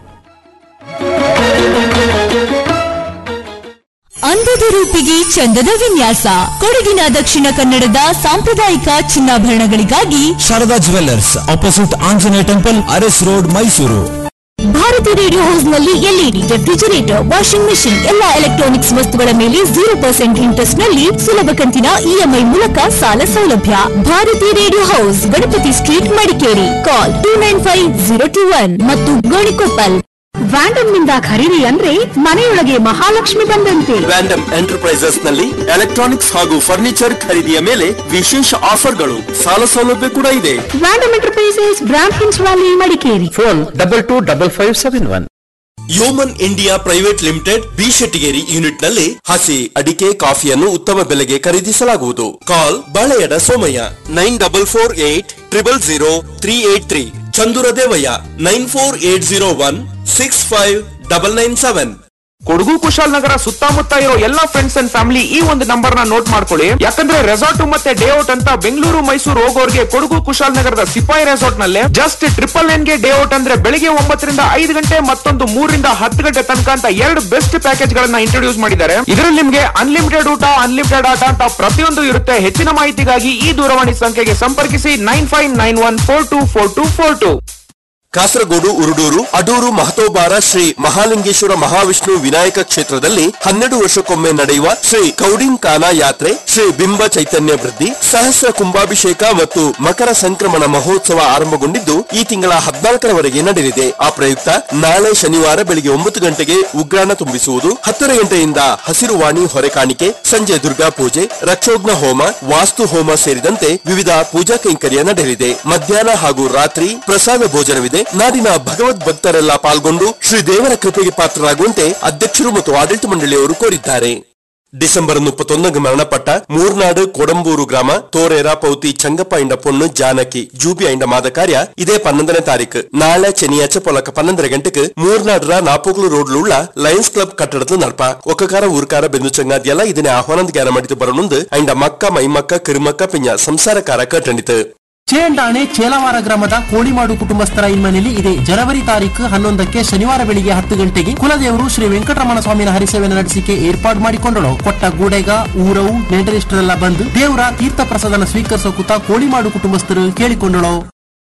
ಅಂದದ ರೂಪಿಗೆ ಚಂದದ ವಿನ್ಯಾಸ ಕೊಡಗಿನ ದಕ್ಷಿಣ ಕನ್ನಡದ ಸಾಂಪ್ರದಾಯಿಕ ಚಿನ್ನಾಭರಣಗಳಿಗಾಗಿ Sharada jewellers opposite Anjaneya temple Urs road Mysuru Bharati radio house ನಲ್ಲಿ ಎಲ್ಇಡಿ ರೆಫ್ರಿಜರೇಟರ್ ವಾಷಿಂಗ್ ಮೆಷಿನ್ ಎಲ್ಲಾ ಎಲೆಕ್ಟ್ರಾನಿಕ್ಸ್ ವಸ್ತುಗಳ ಮೇಲೆ ಜೀರೋ ಪರ್ಸೆಂಟ್ ಇಂಟ್ರೆಸ್ಟ್ ನಲ್ಲಿ ಸುಲಭ ಕಂತಿನ ಇಎಂಐ ಮೂಲಕ ಸಾಲ ಸೌಲಭ್ಯ Bharati radio house Ganapati street Madikeri call two nine five zero two one ಮತ್ತು ಗೋಣಿಕೊಪ್ಪಲ್ ವ್ಯಾಂಡಮ್ ನಿಂದ ಖರೀದಿ ಅಂದ್ರೆ ಮನೆಯೊಳಗೆ ಮಹಾಲಕ್ಷ್ಮಿ ಬಂದಂತೆ ವ್ಯಾಂಡಮ್ ಎಂಟರ್ಪ್ರೈಸಸ್ ನಲ್ಲಿ ಎಲೆಕ್ಟ್ರಾನಿಕ್ಸ್ ಹಾಗೂ ಫರ್ನಿಚರ್ ಖರೀದಿಯ ಮೇಲೆ ವಿಶೇಷ ಆಫರ್ಗಳು ಸಾಲ ಸೌಲಭ್ಯ ಕೂಡ ಇದೆ ವ್ಯಾಂಡಮ್ ಎಂಟರ್ಪ್ರೈಸಸ್ ಬ್ರಾಂಡ್ ಹಿನ್ಸ್ valley Madikeri phone double two double five seven one Yeoman India private limited B Shettigeri unit ನಲ್ಲಿ ಹಸಿ ಅಡಿಕೆ ಕಾಫಿಯನ್ನು ಉತ್ತಮ ಬೆಲೆಗೆ ಖರೀದಿಸಲಾಗುವುದು call Baleyada Somaiah nine double four eight triple zero three eight three Chandura Devaiah nine four eight zero one six five double nine seven Kodagu Kushalanagara ಸುತ್ತಮುತ್ತ ಇರೋ ಎಲ್ಲಾ ಫ್ರೆಂಡ್ಸ್ ಅಂಡ್ ಫ್ಯಾಮಿಲಿ ಈ ಒಂದು ನಂಬರ್ ನ ನೋಟ್ ಮಾಡ್ಕೊಳ್ಳಿ ಯಾಕಂದ್ರೆ ರೆಸಾರ್ಟ್ ಮತ್ತೆ ಡೇ ಔಟ್ ಅಂತ ಬೆಂಗಳೂರು ಮೈಸೂರು ಹೋಗೋರ್ಗೆ ಕೊಡಗು ಕುಶಾಲನಗರದ ಸಿಪಾಯಿ ರೆಸಾರ್ಟ್ ನಲ್ಲಿ ಜಸ್ಟ್ ಟ್ರಿಪಲ್ ನೈನ್ ಗೆ ಡೇ ಔಟ್ ಅಂದ್ರೆ ಬೆಳಿಗ್ಗೆ ಒಂಬತ್ತರಿಂದ ಐದು ಗಂಟೆ ಮತ್ತೊಂದು ಮೂರರಿಂದ ಹತ್ತು ಗಂಟೆ ತನಕ ಅಂತ ಎರಡು ಬೆಸ್ಟ್ ಪ್ಯಾಕೇಜ್ ಗಳನ್ನ ಇಂಟ್ರೊಡ್ಯೂಸ್ ಮಾಡಿದ್ದಾರೆ ಇದರಲ್ಲಿ ನಿಮ್ಗೆ ಅನ್ಲಿಮಿಟೆಡ್ ಊಟ ಅನ್ಲಿಮಿಟೆಡ್ ಆಟ ಅಂತ ಪ್ರತಿಯೊಂದು ಇರುತ್ತೆ ಹೆಚ್ಚಿನ ಮಾಹಿತಿಗಾಗಿ ಈ ದೂರವಾಣಿ ಸಂಖ್ಯೆಗೆ ಸಂಪರ್ಕಿಸಿ nine five nine one four two four two four two Kasaragod Urudur Adur Mahatobhara Shri Mahalingeshwara Mahavishnu Vinayaka ಕ್ಷೇತ್ರದಲ್ಲಿ ಹನ್ನೆರಡು ವರ್ಷಕ್ಕೊಮ್ಮೆ ನಡೆಯುವ ಶ್ರೀ ಕೌಡಿಂಕಾನ ಯಾತ್ರೆ ಶ್ರೀ ಬಿಂಬ ಚೈತನ್ಯ ವೃದ್ಧಿ ಸಹಸ್ರ ಕುಂಭಾಭಿಷೇಕ ಮತ್ತು ಮಕರ ಸಂಕ್ರಮಣ ಮಹೋತ್ಸವ ಆರಂಭಗೊಂಡಿದ್ದು ಈ ತಿಂಗಳ ಹದಿನಾಲ್ಕರವರೆಗೆ ನಡೆಯಲಿದೆ ಆ ಪ್ರಯುಕ್ತ ನಾಳೆ ಶನಿವಾರ ಬೆಳಿಗ್ಗೆ ಒಂಬತ್ತು ಗಂಟೆಗೆ ಉಗ್ರಾಣ ತುಂಬಿಸುವುದು ಹತ್ತರ ಗಂಟೆಯಿಂದ ಹಸಿರು ವಾಣಿ ಹೊರೆಕಾಣಿಕೆ ಸಂಜೆ ದುರ್ಗಾ ಪೂಜೆ ರಕ್ಷೋಗ್ನ ಹೋಮ ವಾಸ್ತು ಹೋಮ ಸೇರಿದಂತೆ ವಿವಿಧ ಪೂಜಾ ಕೈಂಕರ್ಯ ನಡೆಯಲಿದೆ ಮಧ್ಯಾಹ್ನ ಹಾಗೂ ರಾತ್ರಿ ಪ್ರಸಾದ ಭೋಜನವಿದೆ ನಾಡಿನ ಭಗವದ್ ಭಕ್ತರೆಲ್ಲ ಪಾಲ್ಗೊಂಡು ಶ್ರೀ ದೇವರ ಕೃಪೆಗೆ ಪಾತ್ರರಾಗುವಂತೆ ಅಧ್ಯಕ್ಷರು ಮತ್ತು ಆಡಳಿತ ಮಂಡಳಿಯವರು ಕೋರಿದ್ದಾರೆ ಡಿಸೆಂಬರ್ ಮುಪ್ಪತ್ತೊಂದಕ್ಕೆ ಮರಣಪಟ್ಟ ಮೂರ್ನಾಡು ಕೊಡಂಬೂರು ಗ್ರಾಮ ತೋರೇರ ಪೌತಿ ಚಂಗಪ್ಪ ಇಂಡ ಪೊಣ್ಣು ಜಾನಕಿ ಜೂಬಿ ಐಂಡ ಮಾದ ಕಾರ್ಯ ಇದೇ ಪನ್ನೊಂದನೇ ತಾರೀಕು ನಾಳೆ ಚೆನ್ನಿಯಾಚ ಪೊಲಕ ಪನ್ನೊಂದರ ಗಂಟೆಗೆ ಮೂರ್ನಾಡ್ರ ನಾಪೋಗ್ಲು ರೋಡ್ ಉಳ್ಳ ಲಯನ್ಸ್ ಕ್ಲಬ್ ಕಟ್ಟಡದ ನಡಪ ಒಕ್ಕಕಾರ ಊರ್ಕಾರ ಬೆಂದು ಚಂಗಾದಿಯಲ್ಲ ಇದನ್ನೇ ಆಹ್ವಾನದ ಜ್ಞಾನ ಮಾಡಿತು ಬರನುಂದು ಐಂಡ ಮಕ್ಕ ಮೈಮಕ್ಕ ಕಿರುಮಕ್ಕ ಪಿಂಜ ಸಂಸಾರಕಾರ ಕಟ್ಟಣಿತು ಚೇಂಡಾಣೆ ಚೇಲವಾರ ಗ್ರಾಮದ ಕೋಳಿಮಾಡು ಕುಟುಂಬಸ್ಥರ ಇನ್ಮನೆಯಲ್ಲಿ ಇದೆ ಜನವರಿ ತಾರೀಕು ಹನ್ನೊಂದಕ್ಕೆ ಶನಿವಾರ ಬೆಳಿಗ್ಗೆ ಹತ್ತು ಗಂಟೆಗೆ ಕುಲದೇವರು ಶ್ರೀ ವೆಂಕಟರಮಣ ಸ್ವಾಮಿನ ಹರಿಸೇವೆನ ನಡೆಸಿಕೆ ಏರ್ಪಾಡು ಮಾಡಿಕೊಂಡಳು ಕೊಟ್ಟ ಗೂಡೆಗ ಊರವು ನೆಂಟರಿಷ್ಟರೆಲ್ಲ ಬಂದು ದೇವರ ತೀರ್ಥ ಪ್ರಸಾದನ ಸ್ವೀಕರಿಸೋ ಕೂತ ಕೋಳಿಮಾಡು ಕುಟುಂಬಸ್ಥರು ಕೇಳಿಕೊಂಡಳು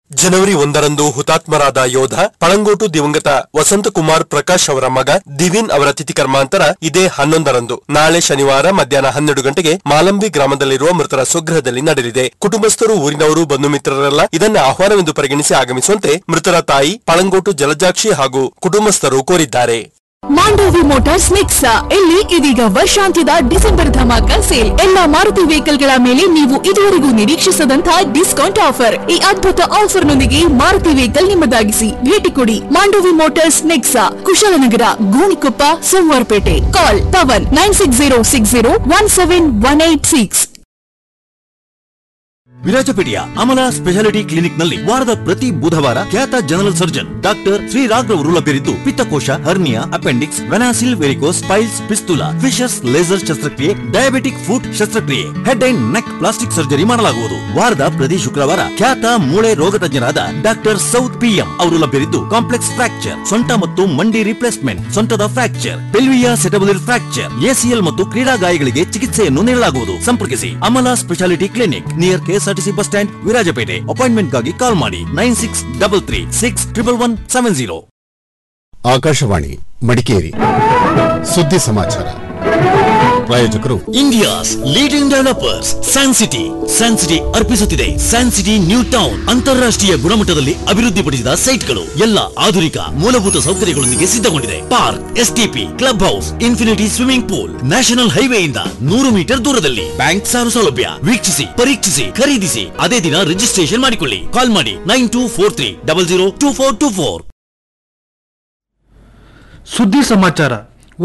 ಜನವರಿ ಒಂದರಂದು ಹುತಾತ್ಮರಾದ ಯೋಧ ಪಳಂಗೋಟು ದಿವಂಗತ ವಸಂತಕುಮಾರ್ ಪ್ರಕಾಶ್ ಅವರ ಮಗ ದಿವಿನ್ ಅವರ ತಿಥಿ ಕರ್ಮಾಂತರ ಇದೇ ಹನ್ನೊಂದರಂದು ನಾಳೆ ಶನಿವಾರ ಮಧ್ಯಾಹ್ನ ಹನ್ನೆರಡು ಗಂಟೆಗೆ ಮಾಲಂಬಿ ಗ್ರಾಮದಲ್ಲಿರುವ ಮೃತರ ಸ್ವಗೃಹದಲ್ಲಿ ನಡೆಯಲಿದೆ ಕುಟುಂಬಸ್ಥರು ಊರಿನವರು ಬಂಧು ಮಿತ್ರರೆಲ್ಲ ಇದನ್ನ ಆಹ್ವಾನವೆಂದು ಪರಿಗಣಿಸಿ ಆಗಮಿಸುವಂತೆ ಮೃತರ ತಾಯಿ ಪಳಂಗೋಟು ಜಲಜಾಕ್ಷಿ ಹಾಗೂ ಕುಟುಂಬಸ್ಥರು ಕೋರಿದ್ದಾರೆ ಮಾಂಡೋವಿ ಮೋಟಾರ್ಸ್ ನೆಕ್ಸಾ ಇಲ್ಲಿ ಇದೀಗ ವರ್ಷಾಂತ್ಯದ ಡಿಸೆಂಬರ್ ಧಮಾಕ ಸೇಲ್ ಎಲ್ಲಾ ಮಾರುತಿ ವೆಹಿಕಲ್ಗಳ ಮೇಲೆ ನೀವು ಇದುವರೆಗೂ ನಿರೀಕ್ಷಿಸದಂತಹ ಡಿಸ್ಕೌಂಟ್ ಆಫರ್ ಈ ಅದ್ಭುತ ಆಫರ್ನೊಂದಿಗೆ ಮಾರುತಿ ವೆಹಿಕಲ್ ನಿಮ್ಮದಾಗಿಸಿ ಭೇಟಿ ಕೊಡಿ Mandovi motors Nexa Kushalanagara Gonikoppa Somwarpet call Pavan nine six zero six zero one seven one eight six ವಿರಾಜಪೇಟೆಯ ಅಮಲ ಸ್ಪೆಷಾಲಿಟಿ ಕ್ಲಿನಿಕ್ ನಲ್ಲಿ ವಾರದ ಪ್ರತಿ ಬುಧವಾರ ಖ್ಯಾತ ಜನರಲ್ ಸರ್ಜನ್ ಡಾಕ್ಟರ್ ಶ್ರೀರಾಗ್ರವರು ಲಭ್ಯರಿದ್ದು ಪಿತ್ತಕೋಶ ಹರ್ನಿಯಾ ಅಪೆಂಡಿಕ್ಸ್ ವೆನಾಸಿಲ್ varicose piles fistula fissures laser ಶಸ್ತ್ರಕ್ರಿಯೆ ಡಯಾಬಿಟಿಕ್ ಫುಟ್ ಶಸ್ತ್ರಕ್ರಿಯೆ head and neck plastic surgery ಮಾಡಲಾಗುವುದು ವಾರದ ಪ್ರತಿ ಶುಕ್ರವಾರ ಖ್ಯಾತ ಮೂಳೆ ರೋಗ ತಜ್ಞರಾದ ಡಾಕ್ಟರ್ ಸೌತ್ ಪಿಎಂ ಅವರು ಲಭ್ಯರಿದ್ದು ಕಾಂಪ್ಲೆಕ್ಸ್ ಫ್ರಾಕ್ಚರ್ ಸೊಂಟ ಮತ್ತು ಮಂಡಿ ರಿಪ್ಲೇಸ್ಮೆಂಟ್ ಸೊಂಟದ fracture pelvic acetabular fracture ACL ಮತ್ತು ಕ್ರೀಡಾ ಗಾಯಗಳಿಗೆ ಚಿಕಿತ್ಸೆಯನ್ನು ನೀಡಲಾಗುವುದು ಸಂಪರ್ಕಿಸಿ Amala specialty clinic near KSRTC bus stand Virajpet ಅಪಾಯಿಂಟ್ಮೆಂಟ್ಗಾಗಿ ಕಾಲ್ ಮಾಡಿ nine six double three six triple one seven zero Akashvani Madikeri ಸುದ್ದಿ ಸಮಾಚಾರ ಪ್ರಾಯೋಜಕರು India's leading developers San City San City ಅರ್ಪಿಸುತ್ತಿದೆ ಸ್ಯಾನ್ ಸಿಟಿ ನ್ಯೂ ಟೌನ್ ಅಂತಾರಾಷ್ಟ್ರೀಯ ಗುಣಮಟ್ಟದಲ್ಲಿ ಅಭಿವೃದ್ಧಿಪಡಿಸಿದ ಸೈಟ್ಗಳು ಎಲ್ಲ ಆಧುನಿಕ ಮೂಲಭೂತ ಸೌಕರ್ಯಗಳೊಂದಿಗೆ ಸಿದ್ಧಗೊಂಡಿದೆ park STP club house infinity swimming pool national ಹೈವೇಯಿಂದ ನೂರು ಮೀಟರ್ ದೂರದಲ್ಲಿ ಬ್ಯಾಂಕ್ ಸಾಲ ಸೌಲಭ್ಯ ವೀಕ್ಷಿಸಿ ಪರೀಕ್ಷಿಸಿ ಖರೀದಿಸಿ ಅದೇ ದಿನ ರಿಜಿಸ್ಟ್ರೇಷನ್ ಮಾಡಿಕೊಳ್ಳಿ ಕಾಲ್ ಮಾಡಿ nine two four three double zero two four two four ಸುದ್ದಿ ಸಮಾಚಾರ